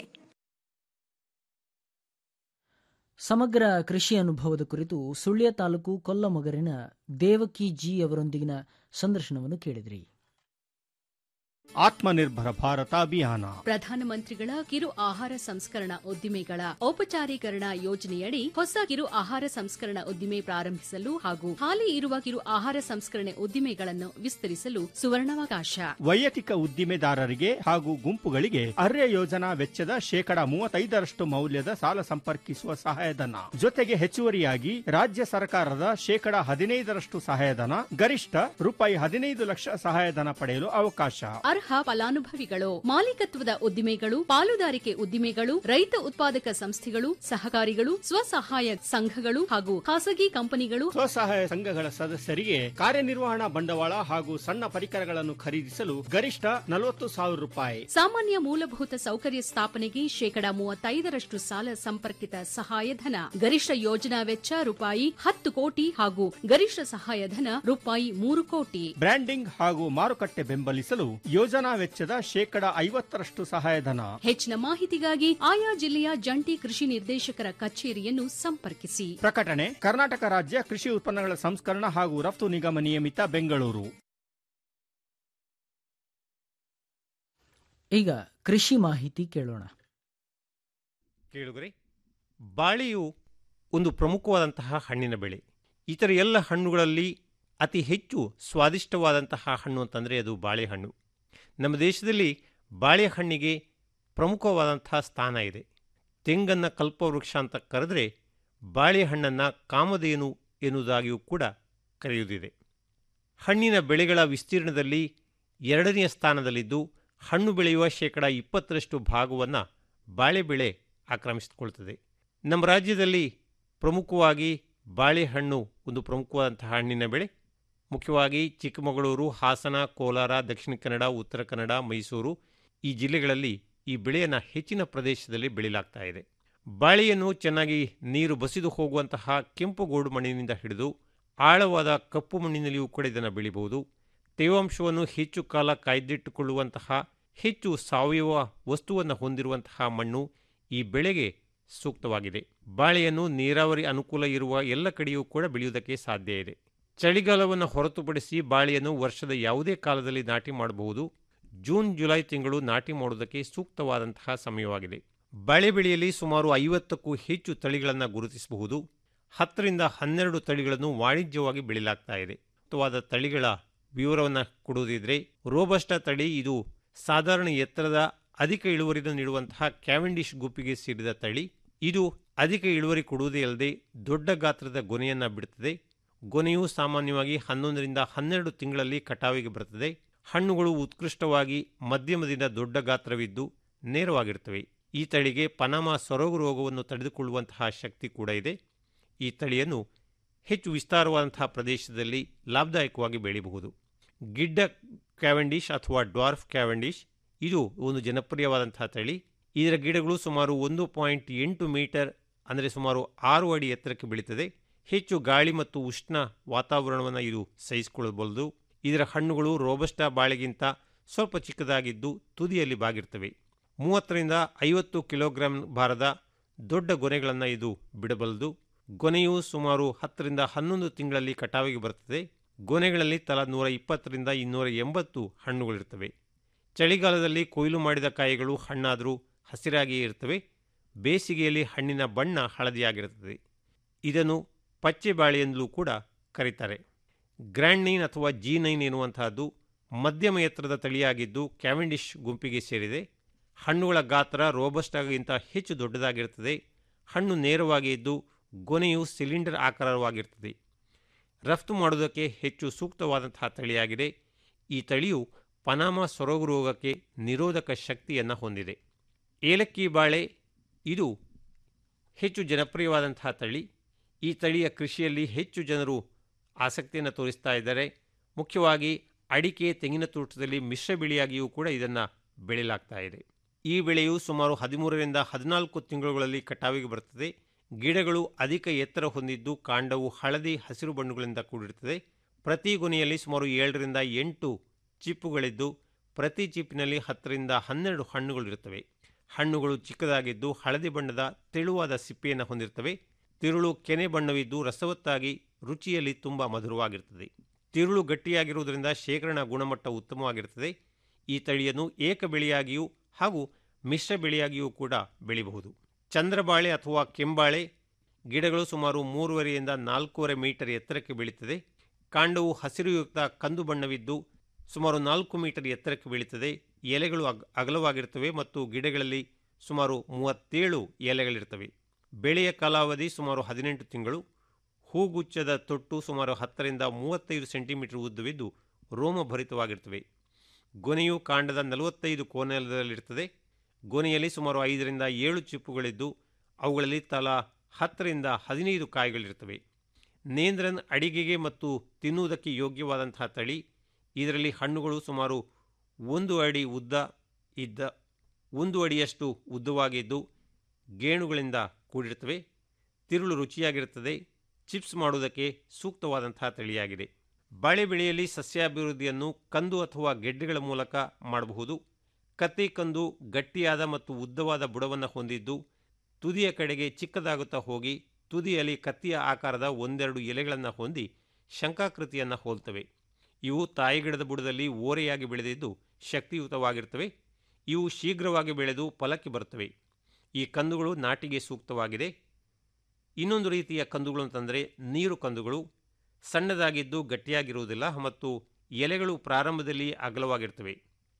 ಸಮಗ್ರ ಕೃಷಿ ಅನುಭವದ ಕುರಿತು ಸುಳ್ಯ ತಾಲೂಕು ಕೊಲ್ಲಮೊಗರಿನ ದೇವಕಿ ಜಿ ಅವರೊಂದಿಗಿನ ಸಂದರ್ಶನವನ್ನು ಕೇಳಿದ್ರಿ ಆತ್ಮನಿರ್ಭರ ಭಾರತ ಅಭಿಯಾನ ಪ್ರಧಾನಮಂತ್ರಿಗಳ ಕಿರು ಆಹಾರ ಸಂಸ್ಕರಣಾ ಉದ್ದಿಮೆಗಳ ಔಪಚಾರೀಕರಣ ಯೋಜನೆಯಡಿ ಹೊಸ ಕಿರು ಆಹಾರ ಸಂಸ್ಕರಣಾ ಉದ್ದಿಮೆ ಪ್ರಾರಂಭಿಸಲು ಹಾಗೂ ಹಾಲಿ ಇರುವ ಕಿರು ಆಹಾರ ಸಂಸ್ಕರಣೆ ಉದ್ದಿಮೆಗಳನ್ನು ವಿಸ್ತರಿಸಲು ಸುವರ್ಣಾವಕಾಶ ವೈಯಕ್ತಿಕ ಉದ್ದಿಮೆದಾರರಿಗೆ ಹಾಗೂ ಗುಂಪುಗಳಿಗೆ ಅರ್ಯ ಯೋಜನಾ ವೆಚ್ಚದ ಶೇಕಡ ಮೂವತ್ತೈದರಷ್ಟು ಮೌಲ್ಯದ ಸಾಲ ಸಂಪರ್ಕಿಸುವ ಸಹಾಯಧನ ಜೊತೆಗೆ ಹೆಚ್ಚುವರಿಯಾಗಿ ರಾಜ್ಯ ಸರ್ಕಾರದ ಶೇಕಡ ಹದಿನೈದರಷ್ಟು ಸಹಾಯಧನ ಗರಿಷ್ಠ ರೂಪಾಯಿ ಹದಿನೈದು ಲಕ್ಷ ಸಹಾಯಧನ ಪಡೆಯಲು ಅವಕಾಶ ಅರ್ಹ ಫಲಾನುಭವಿಗಳು ಮಾಲೀಕತ್ವದ ಉದ್ದಿಮೆಗಳು ಪಾಲುದಾರಿಕೆ ಉದ್ದಿಮೆಗಳು ರೈತ ಉತ್ಪಾದಕ ಸಂಸ್ಥೆಗಳು ಸಹಕಾರಿಗಳು ಸ್ವಸಹಾಯ ಸಂಘಗಳು ಹಾಗೂ ಖಾಸಗಿ ಕಂಪನಿಗಳು ಸ್ವಸಹಾಯ ಸಂಘಗಳ ಸದಸ್ಯರಿಗೆ ಕಾರ್ಯನಿರ್ವಹಣಾ ಬಂಡವಾಳ ಹಾಗೂ ಸಣ್ಣ ಪರಿಕರಗಳನ್ನು ಖರೀದಿಸಲು ಗರಿಷ್ಠ ನಲವತ್ತು ಸಾವಿರ ರೂಪಾಯಿ ಸಾಮಾನ್ಯ ಮೂಲಭೂತ ಸೌಕರ್ಯ ಸ್ಥಾಪನೆಗೆ ಶೇಕಡಾ ಮೂವತ್ತೈದರಷ್ಟು ಸಾಲ ಸಂಪರ್ಕಿತ ಸಹಾಯಧನ ಗರಿಷ್ಠ ಯೋಜನಾ ವೆಚ್ಚ ರೂಪಾಯಿ ಹತ್ತು ಕೋಟಿ ಹಾಗೂ ಗರಿಷ್ಠ ಸಹಾಯಧನ ರೂಪಾಯಿ ಮೂರು ಕೋಟಿ ಬ್ರ್ಯಾಂಡಿಂಗ್ ಹಾಗೂ ಮಾರುಕಟ್ಟೆ ಬೆಂಬಲಿಸಲು ಯೋಜನಾ ವೆಚ್ಚದ ಶೇಕಡ ಐವತ್ತರಷ್ಟು ಸಹಾಯಧನ ಹೆಚ್ಚಿನ ಮಾಹಿತಿಗಾಗಿ ಆಯಾ ಜಿಲ್ಲೆಯ ಜಂಟಿ ಕೃಷಿ ನಿರ್ದೇಶಕರ ಕಚೇರಿಯನ್ನು ಸಂಪರ್ಕಿಸಿ ಪ್ರಕಟಣೆ ಕರ್ನಾಟಕ ರಾಜ್ಯ ಕೃಷಿ ಉತ್ಪನ್ನಗಳ ಸಂಸ್ಕರಣ ಹಾಗೂ ರಫ್ತು ನಿಗಮ ನಿಯಮಿತ ಬೆಂಗಳೂರು ಈಗ ಕೃಷಿ ಮಾಹಿತಿ ಕೇಳೋಣ ಕೇಳುಗರೆ ಬಾಳೆಯು ಒಂದು ಪ್ರಮುಖವಾದಂತಹ ಹಣ್ಣಿನ ಬೆಳೆ ಇತರ ಎಲ್ಲ ಹಣ್ಣುಗಳಲ್ಲಿ ಅತಿ ಹೆಚ್ಚು ಸ್ವಾದಿಷ್ಟವಾದಂತಹ ಹಣ್ಣು ಅಂತಂದರೆ ಅದು ಬಾಳೆಹಣ್ಣು ನಮ್ಮ ದೇಶದಲ್ಲಿ ಬಾಳೆಹಣ್ಣಿಗೆ ಪ್ರಮುಖವಾದಂತಹ ಸ್ಥಾನ ಇದೆ ತೆಂಗನ್ನು ಕಲ್ಪವೃಕ್ಷ ಅಂತ ಕರೆದರೆ ಬಾಳೆಹಣ್ಣನ್ನು ಕಾಮಧೇನು ಎನ್ನುವುದಾಗಿಯೂ ಕೂಡ ಕರೆಯುವುದಿದೆ ಹಣ್ಣಿನ ಬೆಳೆಗಳ ವಿಸ್ತೀರ್ಣದಲ್ಲಿ ಎರಡನೆಯ ಸ್ಥಾನದಲ್ಲಿದ್ದು ಹಣ್ಣು ಬೆಳೆಯುವ ಶೇಕಡ ಇಪ್ಪತ್ತರಷ್ಟು ಭಾಗವನ್ನು ಬಾಳೆ ಬೆಳೆ ಆಕ್ರಮಿಸಿಕೊಳ್ತದೆ ನಮ್ಮ ರಾಜ್ಯದಲ್ಲಿ ಪ್ರಮುಖವಾಗಿ ಬಾಳೆಹಣ್ಣು ಒಂದು ಪ್ರಮುಖವಾದಂತಹ ಹಣ್ಣಿನ ಬೆಳೆ ಮುಖ್ಯವಾಗಿ ಚಿಕ್ಕಮಗಳೂರು ಹಾಸನ ಕೋಲಾರ ದಕ್ಷಿಣ ಕನ್ನಡ ಉತ್ತರ ಕನ್ನಡ ಮೈಸೂರು ಈ ಜಿಲ್ಲೆಗಳಲ್ಲಿ ಈ ಬೆಳೆಯನ್ನು ಹೆಚ್ಚಿನ ಪ್ರದೇಶದಲ್ಲಿ ಬೆಳೆಯಲಾಗ್ತಾ ಇದೆ ಬಾಳೆಯನ್ನು ಚೆನ್ನಾಗಿ ನೀರು ಬಸಿದು ಹೋಗುವಂತಹ ಕೆಂಪು ಗೋಡು ಮಣ್ಣಿನಿಂದ ಹಿಡಿದು ಆಳವಾದ ಕಪ್ಪು ಮಣ್ಣಿನಲ್ಲಿಯೂ ಕೂಡ ಇದನ್ನು ಬೆಳಿಬಹುದು ತೇವಾಂಶವನ್ನು ಹೆಚ್ಚು ಕಾಲ ಕಾಯ್ದಿಟ್ಟುಕೊಳ್ಳುವಂತಹ ಹೆಚ್ಚು ಸಾವಯವ ವಸ್ತುವನ್ನು ಹೊಂದಿರುವಂತಹ ಮಣ್ಣು ಈ ಬೆಳೆಗೆ ಸೂಕ್ತವಾಗಿದೆ ಬಾಳೆಯನ್ನು ನೀರಾವರಿ ಅನುಕೂಲ ಇರುವ ಎಲ್ಲ ಕಡೆಯೂ ಕೂಡ ಬೆಳೆಯುವುದಕ್ಕೆ ಸಾಧ್ಯ ಇದೆ ಚಳಿಗಾಲವನ್ನು ಹೊರತುಪಡಿಸಿ ಬಾಳೆಯನ್ನು ವರ್ಷದ ಯಾವುದೇ ಕಾಲದಲ್ಲಿ ನಾಟಿ ಮಾಡಬಹುದು ಜೂನ್ ಜುಲೈ ತಿಂಗಳು ನಾಟಿ ಮಾಡುವುದಕ್ಕೆ ಸೂಕ್ತವಾದಂತಹ ಸಮಯವಾಗಿದೆ ಬಾಳೆ ಬೆಳೆಯಲ್ಲಿ ಸುಮಾರು ಐವತ್ತಕ್ಕೂ ಹೆಚ್ಚು ತಳಿಗಳನ್ನು ಗುರುತಿಸಬಹುದು ಹತ್ತರಿಂದ ಹನ್ನೆರಡು ತಳಿಗಳನ್ನು ವಾಣಿಜ್ಯವಾಗಿ ಬೆಳೆಯಲಾಗ್ತಾ ಇದೆ ಸೂಕ್ತವಾದ ತಳಿಗಳ ವಿವರವನ್ನು ಕೊಡುವುದಿದ್ರೆ ರೋಬಸ್ಟ ತಳಿ ಇದು ಸಾಧಾರಣ ಎತ್ತರದ ಅಧಿಕ ಇಳುವರಿಯನ್ನು ನೀಡುವಂತಹ ಕ್ಯಾವೆಂಡಿಶ್ ಗುಂಪಿಗೆ ಸೇರಿದ ತಳಿ ಇದು ಅಧಿಕ ಇಳುವರಿ ಕೊಡುವುದೇ ಅಲ್ಲದೆ ದೊಡ್ಡ ಗಾತ್ರದ ಗೊನೆಯನ್ನು ಬಿಡುತ್ತದೆ ಗೊನೆಯು ಸಾಮಾನ್ಯವಾಗಿ ಹನ್ನೊಂದರಿಂದ ಹನ್ನೆರಡು ತಿಂಗಳಲ್ಲಿ ಕಟಾವಿಗೆ ಬರುತ್ತದೆ ಹಣ್ಣುಗಳು ಉತ್ಕೃಷ್ಟವಾಗಿ ಮಧ್ಯಮದಿಂದ ದೊಡ್ಡ ಗಾತ್ರವಿದ್ದು ನೇರವಾಗಿರುತ್ತವೆ ಈ ತಳಿಗೆ ಪನಾಮ ಸೊರಗು ರೋಗವನ್ನು ತಡೆದುಕೊಳ್ಳುವಂತಹ ಶಕ್ತಿ ಕೂಡ ಇದೆ ಈ ತಳಿಯನ್ನು ಹೆಚ್ಚು ವಿಸ್ತಾರವಾದಂತಹ ಪ್ರದೇಶದಲ್ಲಿ ಲಾಭದಾಯಕವಾಗಿ ಬೆಳೆಯಬಹುದು ಗಿಡ್ಡ ಕ್ಯಾವೆಂಡಿಶ್ ಅಥವಾ ಡ್ವಾರ್ಫ್ ಕ್ಯಾವೆಂಡಿಶ್ ಇದು ಒಂದು ಜನಪ್ರಿಯವಾದಂತಹ ತಳಿ ಇದರ ಗಿಡಗಳು ಸುಮಾರು ಒಂದು ಪಾಯಿಂಟ್ ಎಂಟು ಮೀಟರ್ ಅಂದರೆ ಸುಮಾರು ಆರು ಅಡಿ ಎತ್ತರಕ್ಕೆ ಬೆಳೀತದೆ ಹೆಚ್ಚು ಗಾಳಿ ಮತ್ತು ಉಷ್ಣ ವಾತಾವರಣವನ್ನು ಇದು ಸಹಿಸಿಕೊಳ್ಳಬಹುದು ಇದರ ಹಣ್ಣುಗಳು ರೋಬಸ್ಟಾ ಬಾಳೆಗಿಂತ ಸ್ವಲ್ಪ ಚಿಕ್ಕದಾಗಿದ್ದು ತುದಿಯಲ್ಲಿ ಬಾಗಿರ್ತವೆ ಮೂವತ್ತರಿಂದ ಐವತ್ತು ಕಿಲೋಗ್ರಾಂ ಭಾರದ ದೊಡ್ಡ ಗೊನೆಗಳನ್ನು ಇದು ಬಿಡಬಲ್ಲದು ಗೊನೆಯು ಸುಮಾರು ಹತ್ತರಿಂದ ಹನ್ನೊಂದು ತಿಂಗಳಲ್ಲಿ ಕಟಾವಿಗೆ ಬರುತ್ತದೆ ಗೊನೆಗಳಲ್ಲಿ ತಲಾ ನೂರ ಇಪ್ಪತ್ತರಿಂದ ಇನ್ನೂರ ಎಂಬತ್ತು ಹಣ್ಣುಗಳಿರ್ತವೆ ಚಳಿಗಾಲದಲ್ಲಿ ಕೊಯ್ಲು ಮಾಡಿದ ಕಾಯಿಗಳು ಹಣ್ಣಾದರೂ ಹಸಿರಾಗಿಯೇ ಇರ್ತವೆ ಬೇಸಿಗೆಯಲ್ಲಿ ಹಣ್ಣಿನ ಬಣ್ಣ ಹಳದಿಯಾಗಿರುತ್ತದೆ ಇದನ್ನು ಪಚ್ಚೆ ಬಾಳೆ ಎಂದಲೂ ಕೂಡ ಕರೀತಾರೆ ಗ್ರ್ಯಾಂಡ್ ನೈನ್ ಅಥವಾ ಜಿ ನೈನ್ ಎನ್ನುವಂತಹದ್ದು ಮಧ್ಯಮ ಎತ್ತರದ ತಳಿಯಾಗಿದ್ದು ಕ್ಯಾವೆಂಡಿಶ್ ಗುಂಪಿಗೆ ಸೇರಿದೆ ಹಣ್ಣುಗಳ ಗಾತ್ರ ರೋಬಸ್ಟಾಗಿಂತ ಹೆಚ್ಚು ದೊಡ್ಡದಾಗಿರುತ್ತದೆ ಹಣ್ಣು ನೇರವಾಗಿ ಇದ್ದು ಗೊನೆಯು ಸಿಲಿಂಡರ್ ಆಕಾರವಾಗಿರ್ತದೆ ರಫ್ತು ಮಾಡುವುದಕ್ಕೆ ಹೆಚ್ಚು ಸೂಕ್ತವಾದಂತಹ ತಳಿಯಾಗಿದೆ ಈ ತಳಿಯು ಪನಾಮ ಸೊರಗು ರೋಗಕ್ಕೆ ನಿರೋಧಕ ಶಕ್ತಿಯನ್ನು ಹೊಂದಿದೆ ಏಲಕ್ಕಿ ಬಾಳೆ ಇದು ಹೆಚ್ಚು ಜನಪ್ರಿಯವಾದಂತಹ ತಳಿ ಈ ತಳಿಯ ಕೃಷಿಯಲ್ಲಿ ಹೆಚ್ಚು ಜನರು ಆಸಕ್ತಿಯನ್ನು ತೋರಿಸ್ತಾ ಇದ್ದಾರೆ ಮುಖ್ಯವಾಗಿ ಅಡಿಕೆ ತೆಂಗಿನ ತೋಟದಲ್ಲಿ ಮಿಶ್ರ ಬೆಳೆಯಾಗಿಯೂ ಕೂಡ ಇದನ್ನು ಬೆಳೆಯಲಾಗ್ತಾ ಇದೆ ಈ ಬೆಳೆಯು ಸುಮಾರು ಹದಿಮೂರರಿಂದ ಹದಿನಾಲ್ಕು ತಿಂಗಳುಗಳಲ್ಲಿ ಕಟಾವಿಗೆ ಬರುತ್ತದೆ ಗಿಡಗಳು ಅಧಿಕ ಎತ್ತರ ಹೊಂದಿದ್ದು ಕಾಂಡವು ಹಳದಿ ಹಸಿರು ಬಣ್ಣಗಳಿಂದ ಕೂಡಿರುತ್ತದೆ ಪ್ರತಿ ಗೊನೆಯಲ್ಲಿ ಸುಮಾರು ಏಳರಿಂದ ಎಂಟು ಚಿಪ್ಪುಗಳಿದ್ದು ಪ್ರತಿ ಚಿಪ್ಪಿನಲ್ಲಿ ಹತ್ತರಿಂದ ಹನ್ನೆರಡು ಹಣ್ಣುಗಳಿರುತ್ತವೆ ಹಣ್ಣುಗಳು ಚಿಕ್ಕದಾಗಿದ್ದು ಹಳದಿ ಬಣ್ಣದ ತೆಳುವಾದ ಸಿಪ್ಪೆಯನ್ನು ಹೊಂದಿರುತ್ತವೆ ತಿರುಳು ಕೆನೆ ಬಣ್ಣವಿದ್ದು ರಸವತ್ತಾಗಿ ರುಚಿಯಲ್ಲಿ ತುಂಬ ಮಧುರವಾಗಿರುತ್ತದೆ ತಿರುಳು ಗಟ್ಟಿಯಾಗಿರುವುದರಿಂದ ಶೇಖರಣಾ ಗುಣಮಟ್ಟ ಉತ್ತಮವಾಗಿರುತ್ತದೆ ಈ ತಳಿಯನ್ನು ಏಕ ಬೆಳೆಯಾಗಿಯೂ ಹಾಗೂ ಮಿಶ್ರ ಬೆಳೆಯಾಗಿಯೂ ಕೂಡ ಬೆಳೆಯಬಹುದು ಚಂದ್ರಬಾಳೆ ಅಥವಾ ಕೆಂಬಾಳೆ ಗಿಡಗಳು ಸುಮಾರು ಮೂರುವರೆಯಿಂದ ನಾಲ್ಕೂವರೆ ಮೀಟರ್ ಎತ್ತರಕ್ಕೆ ಬೆಳೀತದೆ ಕಾಂಡವು ಹಸಿರುಯುಕ್ತ ಕಂದು ಬಣ್ಣವಿದ್ದು ಸುಮಾರು ನಾಲ್ಕು ಮೀಟರ್ ಎತ್ತರಕ್ಕೆ ಬೆಳೀತದೆ ಎಲೆಗಳು ಅಗ್ ಅಗಲವಾಗಿರ್ತವೆ ಮತ್ತು ಗಿಡಗಳಲ್ಲಿ ಸುಮಾರು ಮೂವತ್ತೇಳು ಎಲೆಗಳಿರ್ತವೆ ಬೆಳೆಯ ಕಾಲಾವಧಿ ಸುಮಾರು ಹದಿನೆಂಟು ತಿಂಗಳು ಹೂಗುಚ್ಛದ ತೊಟ್ಟು ಸುಮಾರು ಹತ್ತರಿಂದ ಮೂವತ್ತೈದು ಸೆಂಟಿಮೀಟರ್ ಉದ್ದವಿದ್ದು ರೋಮಭರಿತವಾಗಿರ್ತವೆ ಗೊನೆಯು ಕಾಂಡದ ನಲವತ್ತೈದು ಕೋನದಲ್ಲಿರ್ತದೆ ಗೊನೆಯಲ್ಲಿ ಸುಮಾರು ಐದರಿಂದ ಏಳು ಚಿಪ್ಪುಗಳಿದ್ದು ಅವುಗಳಲ್ಲಿ ತಲಾ ಹತ್ತರಿಂದ ಹದಿನೈದು ಕಾಯಿಗಳಿರ್ತವೆ ನೇಂದ್ರನ್ ಅಡಿಗೆಗೆ ಮತ್ತು ತಿನ್ನುವುದಕ್ಕೆ ಯೋಗ್ಯವಾದಂತಹ ತಳಿ ಇದರಲ್ಲಿ ಹಣ್ಣುಗಳು ಸುಮಾರು ಒಂದು ಅಡಿ ಉದ್ದ ಇದ್ದ ಒಂದು ಅಡಿಯಷ್ಟು ಉದ್ದವಾಗಿದ್ದು ಗೇಣುಗಳಿಂದ ಕೂಡಿರುತ್ತವೆ ತಿರುಳು ರುಚಿಯಾಗಿರುತ್ತದೆ ಚಿಪ್ಸ್ ಮಾಡುವುದಕ್ಕೆ ಸೂಕ್ತವಾದಂತಹ ತಳಿಯಾಗಿದೆ ಬಾಳೆ ಬೆಳೆಯಲ್ಲಿ ಸಸ್ಯಾಭಿವೃದ್ಧಿಯನ್ನು ಕಂದು ಅಥವಾ ಗೆಡ್ಡೆಗಳ ಮೂಲಕ ಮಾಡಬಹುದು ಕತ್ತಿ ಕಂದು ಗಟ್ಟಿಯಾದ ಮತ್ತು ಉದ್ದವಾದ ಬುಡವನ್ನು ಹೊಂದಿದ್ದು ತುದಿಯ ಕಡೆಗೆ ಚಿಕ್ಕದಾಗುತ್ತಾ ಹೋಗಿ ತುದಿಯಲ್ಲಿ ಕತ್ತಿಯ ಆಕಾರದ ಒಂದೆರಡು ಎಲೆಗಳನ್ನು ಹೊಂದಿ ಶಂಕಾಕೃತಿಯನ್ನು ಹೋಲ್ತವೆ ಇವು ತಾಯಿಗಿಡದ ಬುಡದಲ್ಲಿ ಓರೆಯಾಗಿ ಬೆಳೆದಿದ್ದು ಶಕ್ತಿಯುತವಾಗಿರ್ತವೆ ಇವು ಶೀಘ್ರವಾಗಿ ಬೆಳೆದು ಫಲಕ್ಕೆ ಬರುತ್ತವೆ ಈ ಕಂದುಗಳು ನಾಟಿಗೆ ಸೂಕ್ತವಾಗಿದೆ ಇನ್ನೊಂದು ರೀತಿಯ ಕಂದುಗಳು ಅಂತಂದರೆ ನೀರು ಕಂದುಗಳು ಸಣ್ಣದಾಗಿದ್ದು ಗಟ್ಟಿಯಾಗಿರುವುದಿಲ್ಲ ಮತ್ತು ಎಲೆಗಳು ಪ್ರಾರಂಭದಲ್ಲಿ ಅಗಲವಾಗಿರ್ತವೆ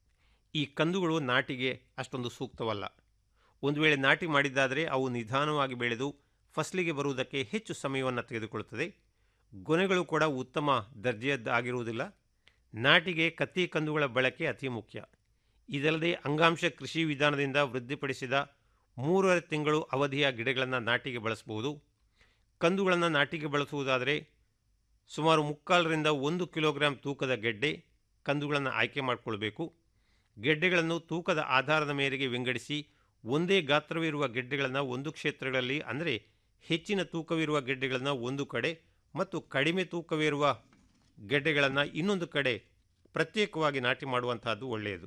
ಈ ಕಂದುಗಳು ನಾಟಿಗೆ ಅಷ್ಟೊಂದು ಸೂಕ್ತವಲ್ಲ ಒಂದು ವೇಳೆ ನಾಟಿ ಮಾಡಿದ್ದಾದರೆ ಅವು ನಿಧಾನವಾಗಿ ಬೆಳೆದು ಫಸಲಿಗೆ ಬರುವುದಕ್ಕೆ ಹೆಚ್ಚು ಸಮಯವನ್ನು ತೆಗೆದುಕೊಳ್ಳುತ್ತದೆ ಗೊನೆಗಳು ಕೂಡ ಉತ್ತಮ ದರ್ಜೆಯದ್ದಾಗಿರುವುದಿಲ್ಲ ನಾಟಿಗೆ ಕತ್ತಿ ಕಂದುಗಳ ಬಳಕೆ ಅತಿ ಮುಖ್ಯ ಇದಲ್ಲದೆ ಅಂಗಾಂಶ ಕೃಷಿ ವಿಧಾನದಿಂದ ವೃದ್ಧಿಪಡಿಸಿದ ಮೂರುವರೆ ತಿಂಗಳು ಅವಧಿಯ ಗಿಡಗಳನ್ನು ನಾಟಿಗೆ ಬಳಸಬಹುದು ಕಂದುಗಳನ್ನು ನಾಟಿಗೆ ಬಳಸುವುದಾದರೆ ಸುಮಾರು ಮುಕ್ಕಾಲರಿಂದ ಒಂದು ಕಿಲೋಗ್ರಾಂ ತೂಕದ ಗೆಡ್ಡೆ ಕಂದುಗಳನ್ನು ಆಯ್ಕೆ ಮಾಡಿಕೊಳ್ಬೇಕು ಗೆಡ್ಡೆಗಳನ್ನು ತೂಕದ ಆಧಾರದ ಮೇರೆಗೆ ವಿಂಗಡಿಸಿ ಒಂದೇ ಗಾತ್ರವಿರುವ ಗೆಡ್ಡೆಗಳನ್ನು ಒಂದು ಕ್ಷೇತ್ರಗಳಲ್ಲಿ ಅಂದರೆ ಹೆಚ್ಚಿನ ತೂಕವಿರುವ ಗೆಡ್ಡೆಗಳನ್ನು ಒಂದು ಕಡೆ ಮತ್ತು ಕಡಿಮೆ ತೂಕವಿರುವ ಗೆಡ್ಡೆಗಳನ್ನು ಇನ್ನೊಂದು ಕಡೆ ಪ್ರತ್ಯೇಕವಾಗಿ ನಾಟಿ ಮಾಡುವಂತಹದ್ದು ಒಳ್ಳೆಯದು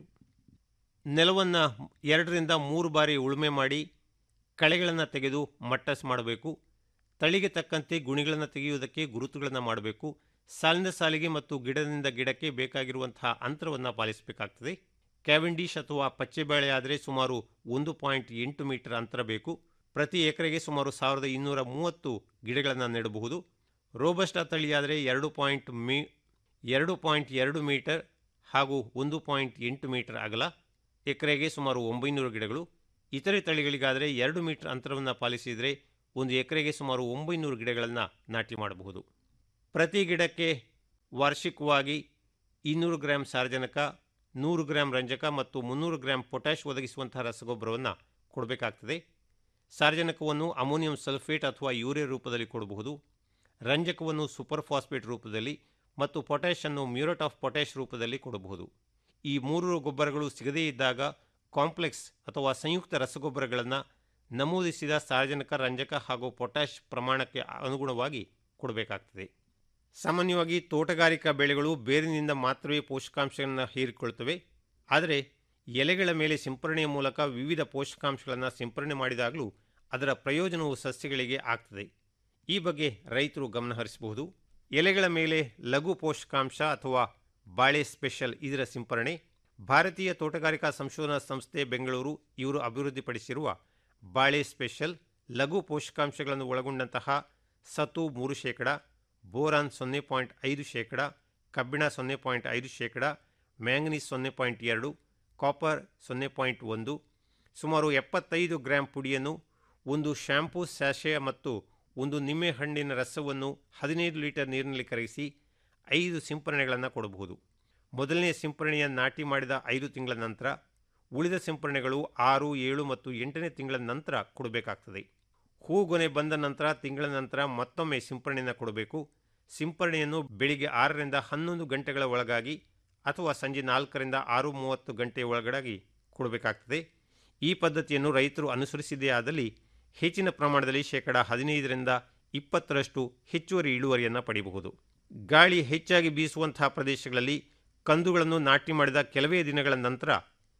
ನೆಲವನ್ನು ಎರಡರಿಂದ ಮೂರು ಬಾರಿ ಉಳುಮೆ ಮಾಡಿ ಕಳೆಗಳನ್ನು ತೆಗೆದು ಮಟ್ಟಸ್ ಮಾಡಬೇಕು ತಳಿಗೆ ತಕ್ಕಂತೆ ಗುಣಿಗಳನ್ನು ತೆಗೆಯುವುದಕ್ಕೆ ಗುರುತುಗಳನ್ನು ಮಾಡಬೇಕು ಸಾಲಿನ ಸಾಲಿಗೆ ಮತ್ತು ಗಿಡದಿಂದ ಗಿಡಕ್ಕೆ ಬೇಕಾಗಿರುವಂತಹ ಅಂತರವನ್ನು ಪಾಲಿಸಬೇಕಾಗ್ತದೆ ಕ್ಯಾವೆಂಡಿಶ್ ಅಥವಾ ಪಚ್ಚೆಬೇಳೆ ಆದರೆ ಸುಮಾರು ಒಂದು ಪಾಯಿಂಟ್ ಎಂಟು ಮೀಟರ್ ಅಂತರ ಬೇಕು ಪ್ರತಿ ಎಕರೆಗೆ ಸುಮಾರು ಸಾವಿರದ ಇನ್ನೂರ ಮೂವತ್ತು ಗಿಡಗಳನ್ನು ನೆಡಬಹುದು ರೋಬಸ್ಟಾ ತಳಿಯಾದರೆ ಎರಡು ಪಾಯಿಂಟ್ ಮೀ ಎರಡು ಪಾಯಿಂಟ್ ಎರಡು ಮೀಟರ್ ಹಾಗೂ ಒಂದು ಪಾಯಿಂಟ್ ಎಂಟು ಮೀಟರ್ ಅಗಲ ಎಕರೆಗೆ ಸುಮಾರು ಒಂಬೈನೂರು ಗಿಡಗಳು ಇತರೆ ತಳಿಗಳಿಗಾದರೆ ಎರಡು ಮೀಟರ್ ಅಂತರವನ್ನು ಪಾಲಿಸಿದರೆ ಒಂದು ಎಕರೆಗೆ ಸುಮಾರು ಒಂಬೈನೂರು ಗಿಡಗಳನ್ನು ನಾಟಿ ಮಾಡಬಹುದು ಪ್ರತಿ ಗಿಡಕ್ಕೆ ವಾರ್ಷಿಕವಾಗಿ ಇನ್ನೂರು ಗ್ರಾಂ ಸಾರಜನಕ ನೂರು ಗ್ರಾಂ ರಂಜಕ ಮತ್ತು ಮುನ್ನೂರು ಗ್ರಾಂ ಪೊಟ್ಯಾಷ್ ಒದಗಿಸುವಂತಹ ರಸಗೊಬ್ಬರವನ್ನು ಕೊಡಬೇಕಾಗ್ತದೆ ಸಾರಜನಕವನ್ನು ಅಮೋನಿಯಂ ಸಲ್ಫೇಟ್ ಅಥವಾ ಯೂರಿಯಾ ರೂಪದಲ್ಲಿ ಕೊಡಬಹುದು ರಂಜಕವನ್ನು ಸೂಪರ್ ಫಾಸ್ಫೇಟ್ ರೂಪದಲ್ಲಿ ಮತ್ತು ಪೊಟ್ಯಾಷನ್ನು ಮ್ಯೂರೇಟ್ ಆಫ್ ಪೊಟ್ಯಾಷ್ ರೂಪದಲ್ಲಿ ಕೊಡಬಹುದು ಈ ಮೂರು ಗೊಬ್ಬರಗಳು ಸಿಗದೇ ಇದ್ದಾಗ ಕಾಂಪ್ಲೆಕ್ಸ್ ಅಥವಾ ಸಂಯುಕ್ತ ರಸಗೊಬ್ಬರಗಳನ್ನು ನಮೂದಿಸಿದ ಸಾರಜನಕ ರಂಜಕ ಹಾಗೂ ಪೊಟ್ಯಾಷ್ ಪ್ರಮಾಣಕ್ಕೆ ಅನುಗುಣವಾಗಿ ಕೊಡಬೇಕಾಗ್ತದೆ ಸಾಮಾನ್ಯವಾಗಿ ತೋಟಗಾರಿಕಾ ಬೆಳೆಗಳು ಬೇರಿನಿಂದ ಮಾತ್ರವೇ ಪೋಷಕಾಂಶಗಳನ್ನು ಹೀರಿಕೊಳ್ತವೆ ಆದರೆ ಎಲೆಗಳ ಮೇಲೆ ಸಿಂಪರಣೆಯ ಮೂಲಕ ವಿವಿಧ ಪೋಷಕಾಂಶಗಳನ್ನು ಸಿಂಪರಣೆ ಮಾಡಿದಾಗಲೂ ಅದರ ಪ್ರಯೋಜನವು ಸಸ್ಯಗಳಿಗೆ ಆಗ್ತದೆ ಈ ಬಗ್ಗೆ ರೈತರು ಗಮನಹರಿಸಬಹುದು ಎಲೆಗಳ ಮೇಲೆ ಲಘು ಪೋಷಕಾಂಶ ಅಥವಾ ಬಾಳೆ ಸ್ಪೆಷಲ್ ಇದರ ಸಿಂಪರಣೆ ಭಾರತೀಯ ತೋಟಗಾರಿಕಾ ಸಂಶೋಧನಾ ಸಂಸ್ಥೆ ಬೆಂಗಳೂರು ಇವರು ಅಭಿವೃದ್ಧಿಪಡಿಸಿರುವ ಬಾಳೆ ಸ್ಪೆಷಲ್ ಲಘು ಪೋಷಕಾಂಶಗಳನ್ನು ಒಳಗೊಂಡಂತಹ ಸತು ಮೂರು ಶೇಕಡ ಬೋರಾನ್ ಸೊನ್ನೆ ಪಾಯಿಂಟ್ ಐದು ಶೇಕಡ ಕಬ್ಬಿಣ ಸೊನ್ನೆ ಪಾಯಿಂಟ್ ಐದು ಶೇಕಡ ಮ್ಯಾಂಗನೀಸ್ ಸೊನ್ನೆ ಪಾಯಿಂಟ್ ಎರಡು ಕಾಪರ್ ಸೊನ್ನೆ ಪಾಯಿಂಟ್ ಒಂದು ಸುಮಾರು ಎಪ್ಪತ್ತೈದು ಗ್ರಾಂ ಪುಡಿಯನ್ನು ಒಂದು ಶ್ಯಾಂಪೂ ಸ್ಯಾಶೆ ಮತ್ತು ಒಂದು ನಿಂಬೆಹಣ್ಣಿನ ರಸವನ್ನು ಹದಿನೈದು ಲೀಟರ್ ನೀರಿನಲ್ಲಿ ಕರಗಿಸಿ ಐದು ಸಿಂಪರಣೆಗಳನ್ನು ಕೊಡಬಹುದು ಮೊದಲನೇ ಸಿಂಪರಣೆಯ ನಾಟಿ ಮಾಡಿದ ಐದು ತಿಂಗಳ ನಂತರ ಉಳಿದ ಸಿಂಪರಣೆಗಳು ಆರು ಏಳು ಮತ್ತು ಎಂಟನೇ ತಿಂಗಳ ನಂತರ ಕೊಡಬೇಕಾಗ್ತದೆ ಹೂಗೊನೆ ಬಂದ ನಂತರ ತಿಂಗಳ ನಂತರ ಮತ್ತೊಮ್ಮೆ ಸಿಂಪರಣೆಯನ್ನು ಕೊಡಬೇಕು ಸಿಂಪರಣೆಯನ್ನು ಬೆಳಿಗ್ಗೆ ಆರರಿಂದ ಹನ್ನೊಂದು ಗಂಟೆಗಳ ಒಳಗಾಗಿ ಅಥವಾ ಸಂಜೆ ನಾಲ್ಕರಿಂದ ಆರು ಮೂವತ್ತು ಗಂಟೆಯ ಒಳಗಡೆ ಕೊಡಬೇಕಾಗ್ತದೆ ಈ ಪದ್ಧತಿಯನ್ನು ರೈತರು ಅನುಸರಿಸಿದೇ ಆದಲ್ಲಿ ಹೆಚ್ಚಿನ ಪ್ರಮಾಣದಲ್ಲಿ ಶೇಕಡ ಹದಿನೈದರಿಂದ ಇಪ್ಪತ್ತರಷ್ಟು ಹೆಚ್ಚುವರಿ ಇಳುವರಿಯನ್ನು ಪಡೆಯಬಹುದು ಗಾಳಿ ಹೆಚ್ಚಾಗಿ ಬೀಸುವಂತಹ ಪ್ರದೇಶಗಳಲ್ಲಿ ಕಂದುಗಳನ್ನು ನಾಟಿ ಮಾಡಿದ ಕೆಲವೇ ದಿನಗಳ ನಂತರ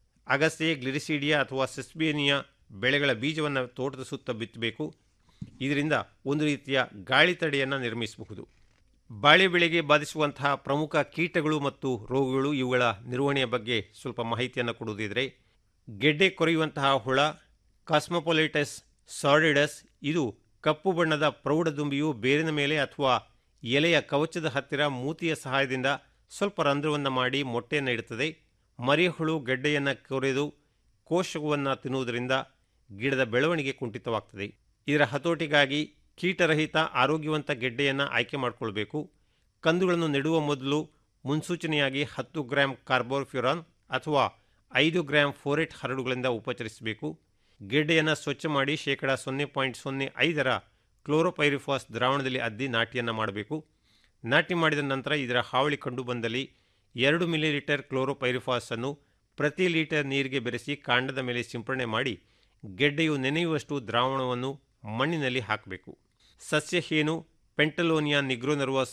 ಅಗಸೆ ಗ್ಲಿರಿಸಿಡಿಯಾ ಅಥವಾ ಸಿಸ್ಬೇನಿಯಾ ಬೆಳೆಗಳ ಬೀಜವನ್ನು ತೋಟದ ಸುತ್ತ ಬಿತ್ತಬೇಕು ಇದರಿಂದ ಒಂದು ರೀತಿಯ ಗಾಳಿ ತಡೆಯನ್ನು ನಿರ್ಮಿಸಬಹುದು ಬಾಳೆ ಬೆಳೆಗೆ ಬಾಧಿಸುವಂತಹ ಪ್ರಮುಖ ಕೀಟಗಳು ಮತ್ತು ರೋಗಗಳು ಇವುಗಳ ನಿರ್ವಹಣೆಯ ಬಗ್ಗೆ ಸ್ವಲ್ಪ ಮಾಹಿತಿಯನ್ನು ಕೊಡುವುದಿದ್ರೆ ಗೆಡ್ಡೆ ಕೊರೆಯುವಂತಹ ಹುಳ ಕಾಸ್ಮೊಪೊಲಿಟಸ್ ಸಾರಿಡಸ್ ಇದು ಕಪ್ಪು ಬಣ್ಣದ ಪ್ರೌಢದುಂಬಿಯು ಬೇರಿನ ಮೇಲೆ ಅಥವಾ ಎಲೆಯ ಕವಚದ ಹತ್ತಿರ ಮೂತಿಯ ಸಹಾಯದಿಂದ ಸ್ವಲ್ಪ ರಂಧ್ರವನ್ನು ಮಾಡಿ ಮೊಟ್ಟೆಯನ್ನು ಇಡುತ್ತದೆ ಮರಿಹುಳು ಗೆಡ್ಡೆಯನ್ನು ಕೊರೆದು ಕೋಶವನ್ನು ತಿನ್ನುವುದರಿಂದ ಗಿಡದ ಬೆಳವಣಿಗೆ ಕುಂಠಿತವಾಗ್ತದೆ ಇದರ ಹತೋಟಿಗಾಗಿ ಕೀಟರಹಿತ ಆರೋಗ್ಯವಂತ ಗೆಡ್ಡೆಯನ್ನು ಆಯ್ಕೆ ಮಾಡಿಕೊಳ್ಬೇಕು ಕಂದುಗಳನ್ನು ನೆಡುವ ಮೊದಲು ಮುನ್ಸೂಚನೆಯಾಗಿ ಹತ್ತು ಗ್ರಾಂ ಕಾರ್ಬೋಫ್ಯುರಾನ್ ಅಥವಾ ಐದು ಗ್ರಾಂ ಫೋರೆಟ್ ಹರಡುಗಳಿಂದ ಉಪಚರಿಸಬೇಕು ಗೆಡ್ಡೆಯನ್ನು ಸ್ವಚ್ಛ ಮಾಡಿ ಶೇಕಡ ಸೊನ್ನೆ ಪಾಯಿಂಟ್ ಸೊನ್ನೆ ಐದರ ಕ್ಲೋರೋಪೈರಿಫಾಸ್ ದ್ರಾವಣದಲ್ಲಿ ಅದ್ದಿ ನಾಟಿಯನ್ನು ಮಾಡಬೇಕು ನಾಟಿ ಮಾಡಿದ ನಂತರ ಇದರ ಹಾವಳಿ ಕಂಡು ಬಂದಲ್ಲಿ ಎರಡು ಮಿಲಿಲೀಟರ್ ಕ್ಲೋರೋಪೈರಿಫಾಸನ್ನು ಪ್ರತಿ ಲೀಟರ್ ನೀರಿಗೆ ಬೆರೆಸಿ ಕಾಂಡದ ಮೇಲೆ ಸಿಂಪಡಣೆ ಮಾಡಿ ಗೆಡ್ಡೆಯು ನೆನೆಯುವಷ್ಟು ದ್ರಾವಣವನ್ನು ಮಣ್ಣಿನಲ್ಲಿ ಹಾಕಬೇಕು ಸಸ್ಯ ಹೇನು ಪೆಂಟಲೋನಿಯಾ ನಿಗ್ರೋನರ್ವಸ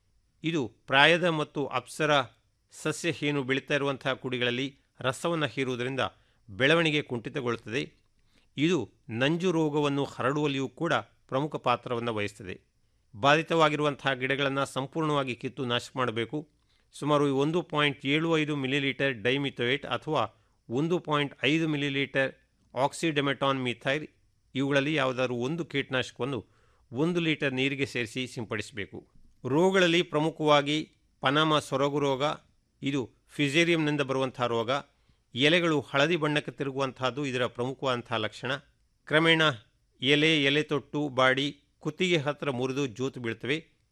ಇದು ಪ್ರಾಯದ ಮತ್ತು ಅಪ್ಸರ ಸಸ್ಯ ಹೇನು ಬೆಳೀತಾ ಇರುವಂತಹ ಕುಡಿಗಳಲ್ಲಿ ರಸವನ್ನು ಹೀರುವುದರಿಂದ ಬೆಳವಣಿಗೆ ಕುಂಠಿತಗೊಳ್ಳುತ್ತದೆ ಇದು ನಂಜು ರೋಗವನ್ನು ಹರಡುವಲ್ಲಿಯೂ ಕೂಡ ಪ್ರಮುಖ ಪಾತ್ರವನ್ನು ವಹಿಸುತ್ತದೆ ಬಾಧಿತವಾಗಿರುವಂತಹ ಗಿಡಗಳನ್ನು ಸಂಪೂರ್ಣವಾಗಿ ಕಿತ್ತು ನಾಶ ಮಾಡಬೇಕು ಸುಮಾರು ಒಂದು ಪಾಯಿಂಟ್ ಏಳು ಐದು ಮಿಲಿಲೀಟರ್ ಡೈಮಿಥೋಯೇಟ್ ಅಥವಾ ಒಂದು ಪಾಯಿಂಟ್ ಐದು ಮಿಲಿಲೀಟರ್ ಆಕ್ಸಿಡೆಮೆಟಾನ್ ಮಿಥೈಲ್ ಇವುಗಳಲ್ಲಿ ಯಾವುದಾದ್ರೂ ಒಂದು ಕೀಟನಾಶಕವನ್ನು ಒಂದು ಲೀಟರ್ ನೀರಿಗೆ ಸೇರಿಸಿ ಸಿಂಪಡಿಸಬೇಕು ರೋಗಗಳಲ್ಲಿ ಪ್ರಮುಖವಾಗಿ ಪನಾಮ ಸೊರಗು ರೋಗ ಇದು ಫಿಸೇರಿಯಂನಿಂದ ಬರುವಂತಹ ರೋಗ ಎಲೆಗಳು ಹಳದಿ ಬಣ್ಣಕ್ಕೆ ತಿರುಗುವಂತಹದ್ದು ಇದರ ಪ್ರಮುಖವಾದಂತಹ ಲಕ್ಷಣ ಕ್ರಮೇಣ ಎಲೆ ಎಲೆ ತೊಟ್ಟು ಬಾಡಿ ಕುತ್ತಿಗೆ ಹತ್ತಿರ ಮುರಿದು ಜೋತು ಬೀಳ್ತವೆ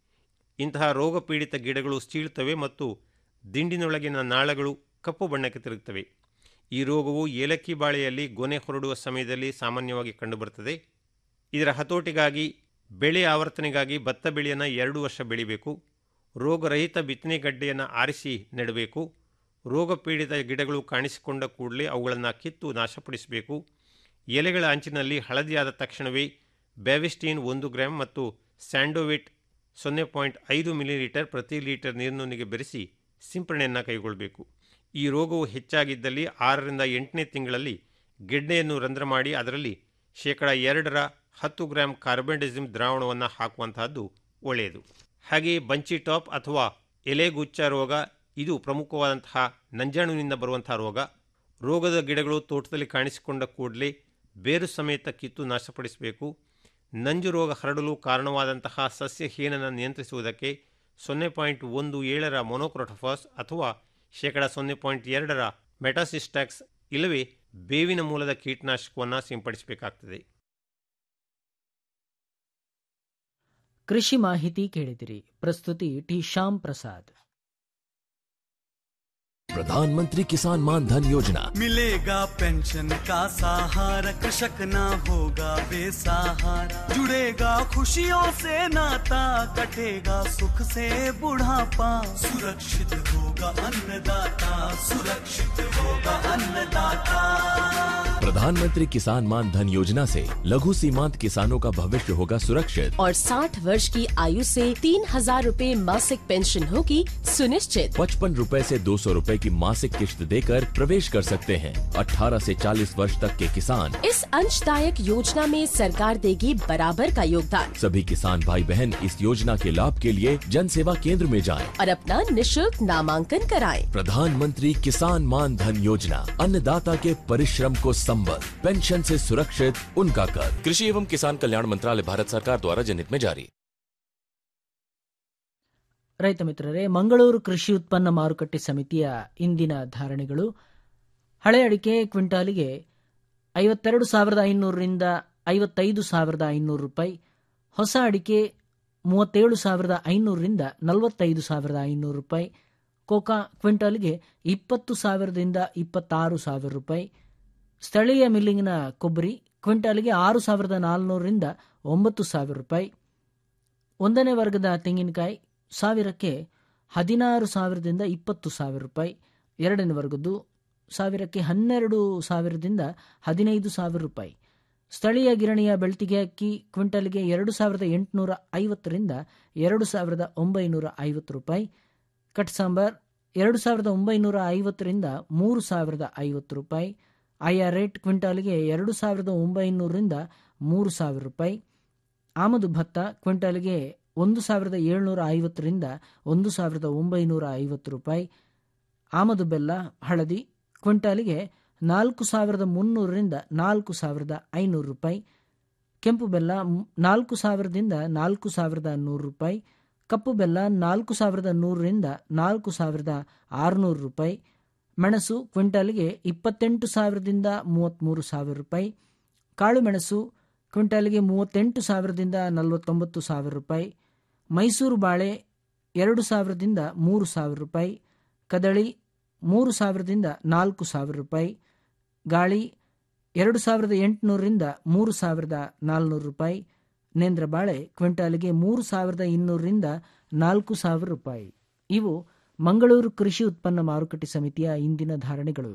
ಇಂತಹ ರೋಗ ಪೀಡಿತ ಗಿಡಗಳು ಸೀಳ್ತವೆ ಮತ್ತು ದಿಂಡಿನೊಳಗಿನ ನಾಳಗಳು ಕಪ್ಪು ಬಣ್ಣಕ್ಕೆ ತಿರುಗುತ್ತವೆ ಈ ರೋಗವು ಏಲಕ್ಕಿ ಬಾಳೆಯಲ್ಲಿ ಗೊನೆ ಹೊರಡುವ ಸಮಯದಲ್ಲಿ ಸಾಮಾನ್ಯವಾಗಿ ಕಂಡುಬರುತ್ತದೆ ಇದರ ಹತೋಟಿಗಾಗಿ ಬೆಳೆ ಆವರ್ತನೆಗಾಗಿ ಭತ್ತ ಬೆಳೆಯನ್ನು ಎರಡು ವರ್ಷ ಬೆಳಿಬೇಕು ರೋಗರಹಿತ ಬಿತ್ತನೆ ಗಡ್ಡೆಯನ್ನು ಆರಿಸಿ ನೆಡಬೇಕು ರೋಗ ಪೀಡಿತ ಗಿಡಗಳು ಕಾಣಿಸಿಕೊಂಡ ಕೂಡಲೇ ಅವುಗಳನ್ನು ಕಿತ್ತು ನಾಶಪಡಿಸಬೇಕು ಎಲೆಗಳ ಅಂಚಿನಲ್ಲಿ ಹಳದಿಯಾದ ತಕ್ಷಣವೇ ಬ್ಯಾವಿಸ್ಟೀನ್ ಒಂದು ಗ್ರಾಂ ಮತ್ತು ಸ್ಯಾಂಡೋವಿಟ್ ಸೊನ್ನೆ ಪಾಯಿಂಟ್ ಐದು ಮಿಲಿಲೀಟರ್ ಪ್ರತಿ ಲೀಟರ್ ನೀರಿನೊಂದಿಗೆ ಬೆರೆಸಿ ಸಿಂಪರಣೆಯನ್ನು ಕೈಗೊಳ್ಳಬೇಕು ಈ ರೋಗವು ಹೆಚ್ಚಾಗಿದ್ದಲ್ಲಿ ಆರರಿಂದ ಎಂಟನೇ ತಿಂಗಳಲ್ಲಿ ಗೆಡ್ಡೆಯನ್ನು ರಂಧ್ರ ಮಾಡಿ ಅದರಲ್ಲಿ ಶೇಕಡ ಎರಡರ ಹತ್ತು ಗ್ರಾಂ ಕಾರ್ಬೆಂಡಿಸಿಮ್ ದ್ರಾವಣವನ್ನು ಹಾಕುವಂತಹದ್ದು ಒಳ್ಳೆಯದು ಹಾಗೆಯೇ ಬಂಚಿ ಟಾಪ್ ಅಥವಾ ಎಲೆಗುಚ್ಚ ರೋಗ ಇದು ಪ್ರಮುಖವಾದಂತಹ ನಂಜಾಣುವಿನಿಂದ ಬರುವಂತಹ ರೋಗ ರೋಗದ ಗಿಡಗಳು ತೋಟದಲ್ಲಿ ಕಾಣಿಸಿಕೊಂಡ ಕೂಡಲೇ ಬೇರು ಸಮೇತ ಕಿತ್ತು ನಾಶಪಡಿಸಬೇಕು ನಂಜು ರೋಗ ಹರಡಲು ಕಾರಣವಾದಂತಹ ಸಸ್ಯ ಹೀನನ್ನು ನಿಯಂತ್ರಿಸುವುದಕ್ಕೆ ಸೊನ್ನೆ ಪಾಯಿಂಟ್ ಒಂದು ಏಳರ ಮೊನೋಕ್ರೋಟೋಫಾಸ್ ಅಥವಾ ಶೇಕಡ ಸೊನ್ನೆ ಪಾಯಿಂಟ್ ಎರಡರ ಮೆಟಾಸಿಸ್ಟ್ಯಾಕ್ಸ್ ಇಲ್ಲವೇ ಬೇವಿನ ಮೂಲದ ಕೀಟನಾಶಕವನ್ನು ಸಿಂಪಡಿಸಬೇಕಾಗ್ತದೆ ಕೃಷಿ ಮಾಹಿತಿ ಕೇಳಿದಿರಿ ಪ್ರಸ್ತುತಿ ಟಿ ಶ್ಯಾಮ್ ಪ್ರಸಾದ್ प्रधानमंत्री किसान मान धन योजना मिलेगा पेंशन का सहारा कृषक ना होगा बेसहारा जुड़ेगा खुशियों से नाता कटेगा सुख से बुढ़ापा सुरक्षित होगा अन्नदाता सुरक्षित होगा अन्नदाता प्रधानमंत्री किसान मान धन योजना से लघु सीमांत किसानों का भविष्य होगा सुरक्षित और 60 वर्ष की आयु से तीन हजार रूपए मासिक पेंशन होगी सुनिश्चित पचपन रूपए ऐसी दो सौ रूपए की मासिक किश्त देकर प्रवेश कर सकते हैं 18 से 40 वर्ष तक के किसान इस अंशदायक योजना में सरकार देगी बराबर का योगदान सभी किसान भाई बहन इस योजना के लाभ के लिए जन सेवा केंद्र में जाएं। और अपना निशुल्क नामांकन कराएं। प्रधानमंत्री किसान मान धन योजना अन्नदाता के परिश्रम को संबल पेंशन से सुरक्षित उनका कर कृषि एवं किसान कल्याण मंत्रालय भारत सरकार द्वारा जनहित में जारी ರೈತ ಮಿತ್ರರೇ ಮಂಗಳೂರು ಕೃಷಿ ಉತ್ಪನ್ನ ಮಾರುಕಟ್ಟೆ ಸಮಿತಿಯ ಇಂದಿನ ಧಾರಣೆಗಳು ಹಳೆ ಅಡಿಕೆ ಕ್ವಿಂಟಾಲಿಗೆ ಐವತ್ತೆರಡು ಸಾವಿರದ ಐನೂರರಿಂದ ಐವತ್ತೈದು ಸಾವಿರದ ಐನೂರು ರೂಪಾಯಿ ಹೊಸ ಅಡಿಕೆ ಮೂವತ್ತೇಳು ಸಾವಿರದ ಐನೂರರಿಂದ ನಲವತ್ತೈದು ಸಾವಿರದ ಐನೂರು ರೂಪಾಯಿ ಕೋಕಾ ಕ್ವಿಂಟಾಲ್ಗೆ ಇಪ್ಪತ್ತು ಸಾವಿರದಿಂದ ಇಪ್ಪತ್ತಾರು ಸಾವಿರ ರೂಪಾಯಿ ಸ್ಥಳೀಯ ಮಿಲ್ಲಿಂಗಿನ ಕೊಬ್ಬರಿ ಕ್ವಿಂಟಾಲ್ಗೆ ಆರು ಸಾವಿರದ ನಾಲ್ನೂರರಿಂದ ಒಂಬತ್ತು ಸಾವಿರ ರೂಪಾಯಿ ಒಂದನೇ ವರ್ಗದ ತೆಂಗಿನಕಾಯಿ ಸಾವಿರಕ್ಕೆ ಹದಿನಾರು ಸಾವಿರದಿಂದ ಇಪ್ಪತ್ತು ಸಾವಿರ ರೂಪಾಯಿ ಎರಡನೇ ವರ್ಗದ್ದು ಸಾವಿರಕ್ಕೆ ಹನ್ನೆರಡು ಸಾವಿರದಿಂದ ಹದಿನೈದು ಸಾವಿರ ರೂಪಾಯಿ ಸ್ಥಳೀಯ ಗಿರಣಿಯ ಬೆಳ್ತಿಗೆ ಅಕ್ಕಿ ಕ್ವಿಂಟಲ್ಗೆ ಎರಡು ಸಾವಿರದ ಎಂಟುನೂರ ಐವತ್ತರಿಂದ ಎರಡು ಸಾವಿರದ ಒಂಬೈನೂರ ಐವತ್ತು ರೂಪಾಯಿ ಕಟ್ ಸಾಂಬಾರ್ ಎರಡು ಸಾವಿರದ ಒಂಬೈನೂರ ಐವತ್ತರಿಂದ ಮೂರು ಸಾವಿರದ ಐವತ್ತು ರೂಪಾಯಿ ಆಯಾ ರೇಟ್ ಕ್ವಿಂಟಾಲ್ಗೆ ಎರಡು ಸಾವಿರದ ಒಂಬೈನೂರರಿಂದ ಮೂರು ಸಾವಿರ ರೂಪಾಯಿ ಆಮದು ಭತ್ತ ಕ್ವಿಂಟಾಲ್ಗೆ ಒಂದು ಸಾವಿರದ ಏಳ್ನೂರ ಐವತ್ತರಿಂದ ಒಂದು ಸಾವಿರದ ಒಂಬೈನೂರ ಐವತ್ತು ರೂಪಾಯಿ ಆಮದು ಬೆಲ್ಲ ಹಳದಿ ಕ್ವಿಂಟಾಲಿಗೆ ನಾಲ್ಕು ಸಾವಿರದ ಮುನ್ನೂರರಿಂದ ನಾಲ್ಕು ಸಾವಿರದ ಐನೂರು ರೂಪಾಯಿ ಕೆಂಪು ಬೆಲ್ಲ ನಾಲ್ಕು ಸಾವಿರದಿಂದ ನಾಲ್ಕು ಸಾವಿರದ ನೂರು ರೂಪಾಯಿ ಕಪ್ಪು ಬೆಲ್ಲ ನಾಲ್ಕು ಸಾವಿರದ ನೂರರಿಂದ ನಾಲ್ಕು ಸಾವಿರದ ಆರುನೂರು ರೂಪಾಯಿ ಮೆಣಸು ಕ್ವಿಂಟಾಲ್ಗೆ ಇಪ್ಪತ್ತೆಂಟು ಸಾವಿರದಿಂದ ಮೂವತ್ತ್ಮೂರು ಸಾವಿರ ರೂಪಾಯಿ ಕಾಳು ಮೆಣಸು ಕ್ವಿಂಟಾಲ್ಗೆ ಮೂವತ್ತೆಂಟು ಸಾವಿರದಿಂದ ನಲವತ್ತೊಂಬತ್ತು ಸಾವಿರ ರೂಪಾಯಿ ಮೈಸೂರು ಬಾಳೆ ಎರಡು ಸಾವಿರದಿಂದ ಮೂರು ಸಾವಿರ ರೂಪಾಯಿ ಕದಳಿ ಮೂರು ಸಾವಿರದಿಂದ ನಾಲ್ಕು ಸಾವಿರ ರೂಪಾಯಿ ಗಾಳಿ ಎರಡು ಸಾವಿರದ ಎಂಟುನೂರರಿಂದ ಮೂರು ಸಾವಿರದ ನಾಲ್ನೂರು ರೂಪಾಯಿ ನೇಂದ್ರ ಬಾಳೆ ಕ್ವಿಂಟಾಲಿಗೆ ಮೂರು ಸಾವಿರದ ಇನ್ನೂರರಿಂದ ನಾಲ್ಕು ಸಾವಿರ ರೂಪಾಯಿ ಇವು ಮಂಗಳೂರು ಕೃಷಿ ಉತ್ಪನ್ನ ಮಾರುಕಟ್ಟೆ ಸಮಿತಿಯ ಇಂದಿನ ಧಾರಣೆಗಳು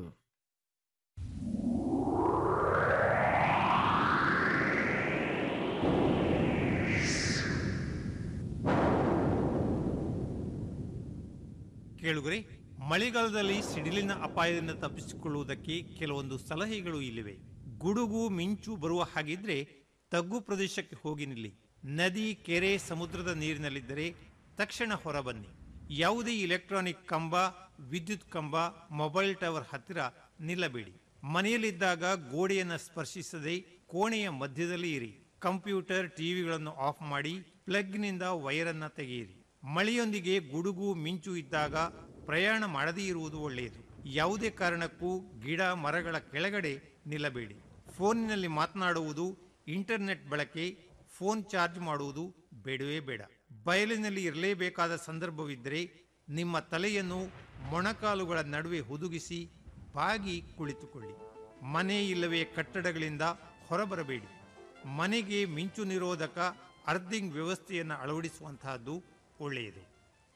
ಕೇಳುಗರೆ ಮಳೆಗಾಲದಲ್ಲಿ ಸಿಡಿಲಿನ ಅಪಾಯದಿಂದ ತಪ್ಪಿಸಿಕೊಳ್ಳುವುದಕ್ಕೆ ಕೆಲವೊಂದು ಸಲಹೆಗಳು ಇಲ್ಲಿವೆ ಗುಡುಗು ಮಿಂಚು ಬರುವ ಹಾಗಿದ್ರೆ ತಗ್ಗು ಪ್ರದೇಶಕ್ಕೆ ಹೋಗಿ ನಿಲ್ಲಿ ನದಿ ಕೆರೆ ಸಮುದ್ರದ ನೀರಿನಲ್ಲಿದ್ದರೆ ತಕ್ಷಣ ಹೊರಬನ್ನಿ ಯಾವುದೇ ಇಲೆಕ್ಟ್ರಾನಿಕ್ ಕಂಬ ವಿದ್ಯುತ್ ಕಂಬ ಮೊಬೈಲ್ ಟವರ್ ಹತ್ತಿರ ನಿಲ್ಲಬೇಡಿ ಮನೆಯಲ್ಲಿದ್ದಾಗ ಗೋಡೆಯನ್ನು ಸ್ಪರ್ಶಿಸದೆ ಕೋಣೆಯ ಮಧ್ಯದಲ್ಲಿ ಇರಿ ಕಂಪ್ಯೂಟರ್ ಟಿವಿಗಳನ್ನು ಆಫ್ ಮಾಡಿ ಪ್ಲಗ್ನಿಂದ ವೈರನ್ನ ತೆಗೆಯಿರಿ ಮಳೆಯೊಂದಿಗೆ ಗುಡುಗು ಮಿಂಚು ಇದ್ದಾಗ ಪ್ರಯಾಣ ಮಾಡದೇ ಇರುವುದು ಒಳ್ಳೆಯದು ಯಾವುದೇ ಕಾರಣಕ್ಕೂ ಗಿಡ ಮರಗಳ ಕೆಳಗಡೆ ನಿಲ್ಲಬೇಡಿ ಫೋನಿನಲ್ಲಿ ಮಾತನಾಡುವುದು ಇಂಟರ್ನೆಟ್ ಬಳಕೆ ಫೋನ್ ಚಾರ್ಜ್ ಮಾಡುವುದು ಬೇಡವೇ ಬೇಡ ಬಯಲಿನಲ್ಲಿ ಇರಲೇಬೇಕಾದ ಸಂದರ್ಭವಿದ್ದರೆ ನಿಮ್ಮ ತಲೆಯನ್ನು ಮೊಣಕಾಲುಗಳ ನಡುವೆ ಹುದುಗಿಸಿ ಬಾಗಿ ಕುಳಿತುಕೊಳ್ಳಿ ಮನೆ ಇಲ್ಲವೇ ಕಟ್ಟಡಗಳಿಂದ ಹೊರಬರಬೇಡಿ ಮನೆಗೆ ಮಿಂಚು ನಿರೋಧಕ ಅರ್ಧಿಂಗ್ ವ್ಯವಸ್ಥೆಯನ್ನು ಅಳವಡಿಸುವಂತಹದ್ದು ಒಳ್ಳೆಯದು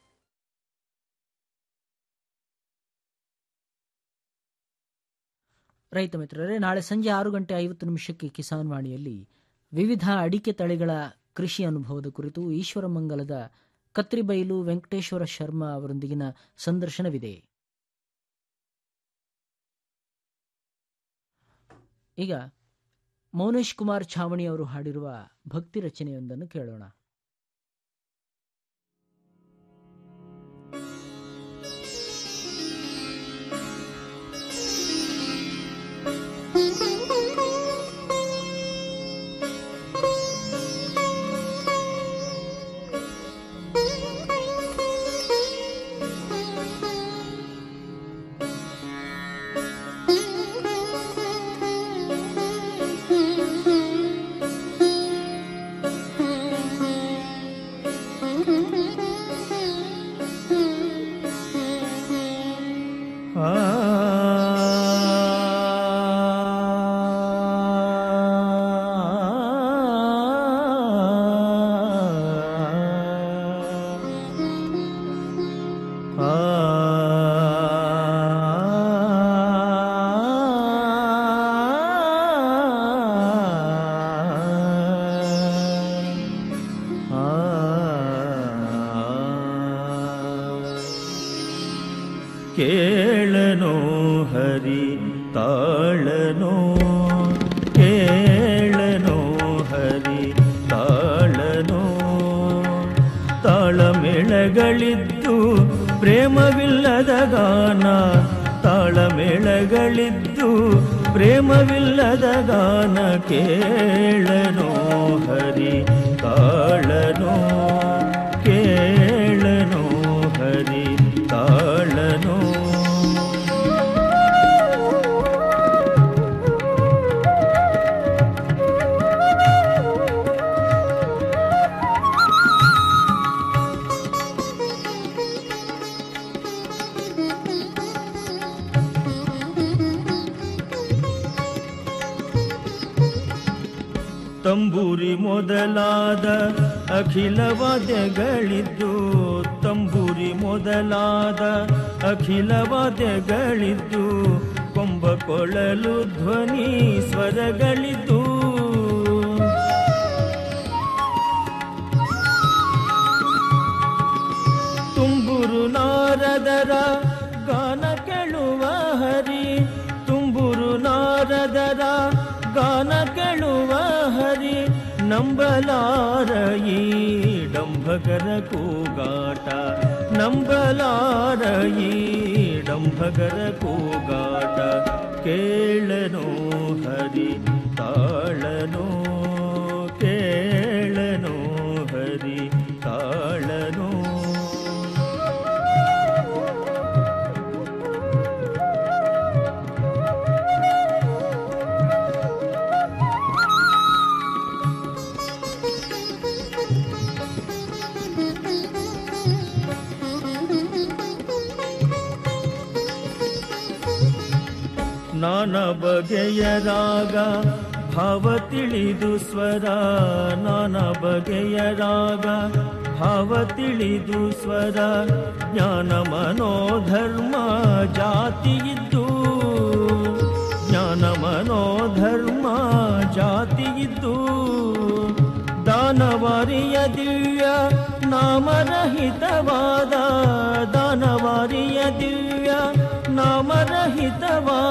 ರೈತ ಮಿತ್ರರೇ ನಾಳೆ ಸಂಜೆ ಆರು ಗಂಟೆ ಐವತ್ತು ನಿಮಿಷಕ್ಕೆ ಕಿಸಾನ್ ವಾಣಿಯಲ್ಲಿ ವಿವಿಧ ಅಡಿಕೆ ತಳಿಗಳ ಕೃಷಿ ಅನುಭವದ ಕುರಿತು ಈಶ್ವರಮಂಗಲದ ಕತ್ರಿಬೈಲು ವೆಂಕಟೇಶ್ವರ ಶರ್ಮಾ ಅವರೊಂದಿಗಿನ ಸಂದರ್ಶನವಿದೆ ಈಗ ಮೌನೇಶ್ ಕುಮಾರ್ ಛಾವಣಿ ಅವರು ಹಾಡಿರುವ ಭಕ್ತಿ ರಚನೆಯೊಂದನ್ನು ಕೇಳೋಣ ಕೇಳನೋ ಹರಿ ತಾಳನೋ ಕೇಳನೋ ಹರಿ ತಾಳನೋ ತಾಳಮೇಳಗಳಿದ್ದು ಪ್ರೇಮವಿಲ್ಲದ ಗಾನ ತಾಳಮೇಳಗಳಿದ್ದು ಪ್ರೇಮವಿಲ್ಲದ ಗಾನ ಕೇಳನೋ ಹರಿ ತಾಳನೋ ಕೇಳನೋ ಹರಿ ತಾಳನೋ ತಂಬೂರಿ ಮೊದಲಾದ ಅಖಿಲ ವಾದ್ಯಗಳಿದ್ದು ತಂಬೂರಿ ಮೊದಲಾದ ಅಖಿಲ ವಾದ್ಯಗಳಿದ್ದು ಕೊಂಬ ಕೊಳಲು ಧ್ವನಿ ಸ್ವರಗಳಿದ್ದು ತುಂಬುರು ನಾರದರ ಗಾನ ಕೇಳುವ ಹರಿ ತುಂಬುರು ನಾರದರ ಗಾನ ಕೇಳುವ ಹರಿ ನಂಬಲಾರ ಈ ಡಂಭಗರ ಕೂಗಾಟ ನಂಬಲಾರ ಈ ಡಂಭಗರ ಕೂಗಾಟ ಕೇಳನೋ ಹರಿ ತಾಳನೋ ಕೇಳನೋ ಹರಿ ತಾಳನೋ ನಾನಾ ಬಗೆಯ ರಾಗ ಭಾವ ತಿಳಿದು ಸ್ವರ ನಾನಾ ಬಗೆಯ ರಾಗ ಭಾವ ತಿಳಿದು ಸ್ವರ ಜ್ಞಾನ ಮನೋಧರ್ಮ ಜಾತಿ ಇದ್ದು ಜ್ಞಾನ ಮನೋಧರ್ಮ ಜಾತಿ ಇದ್ದು ದಾನವಾರಿಯ ದಿವ್ಯ ನಾಮರಹಿತವಾದ ದಾನವಾರಿಯ ದಿವ್ಯ ನಾಮರಹಿತವಾದ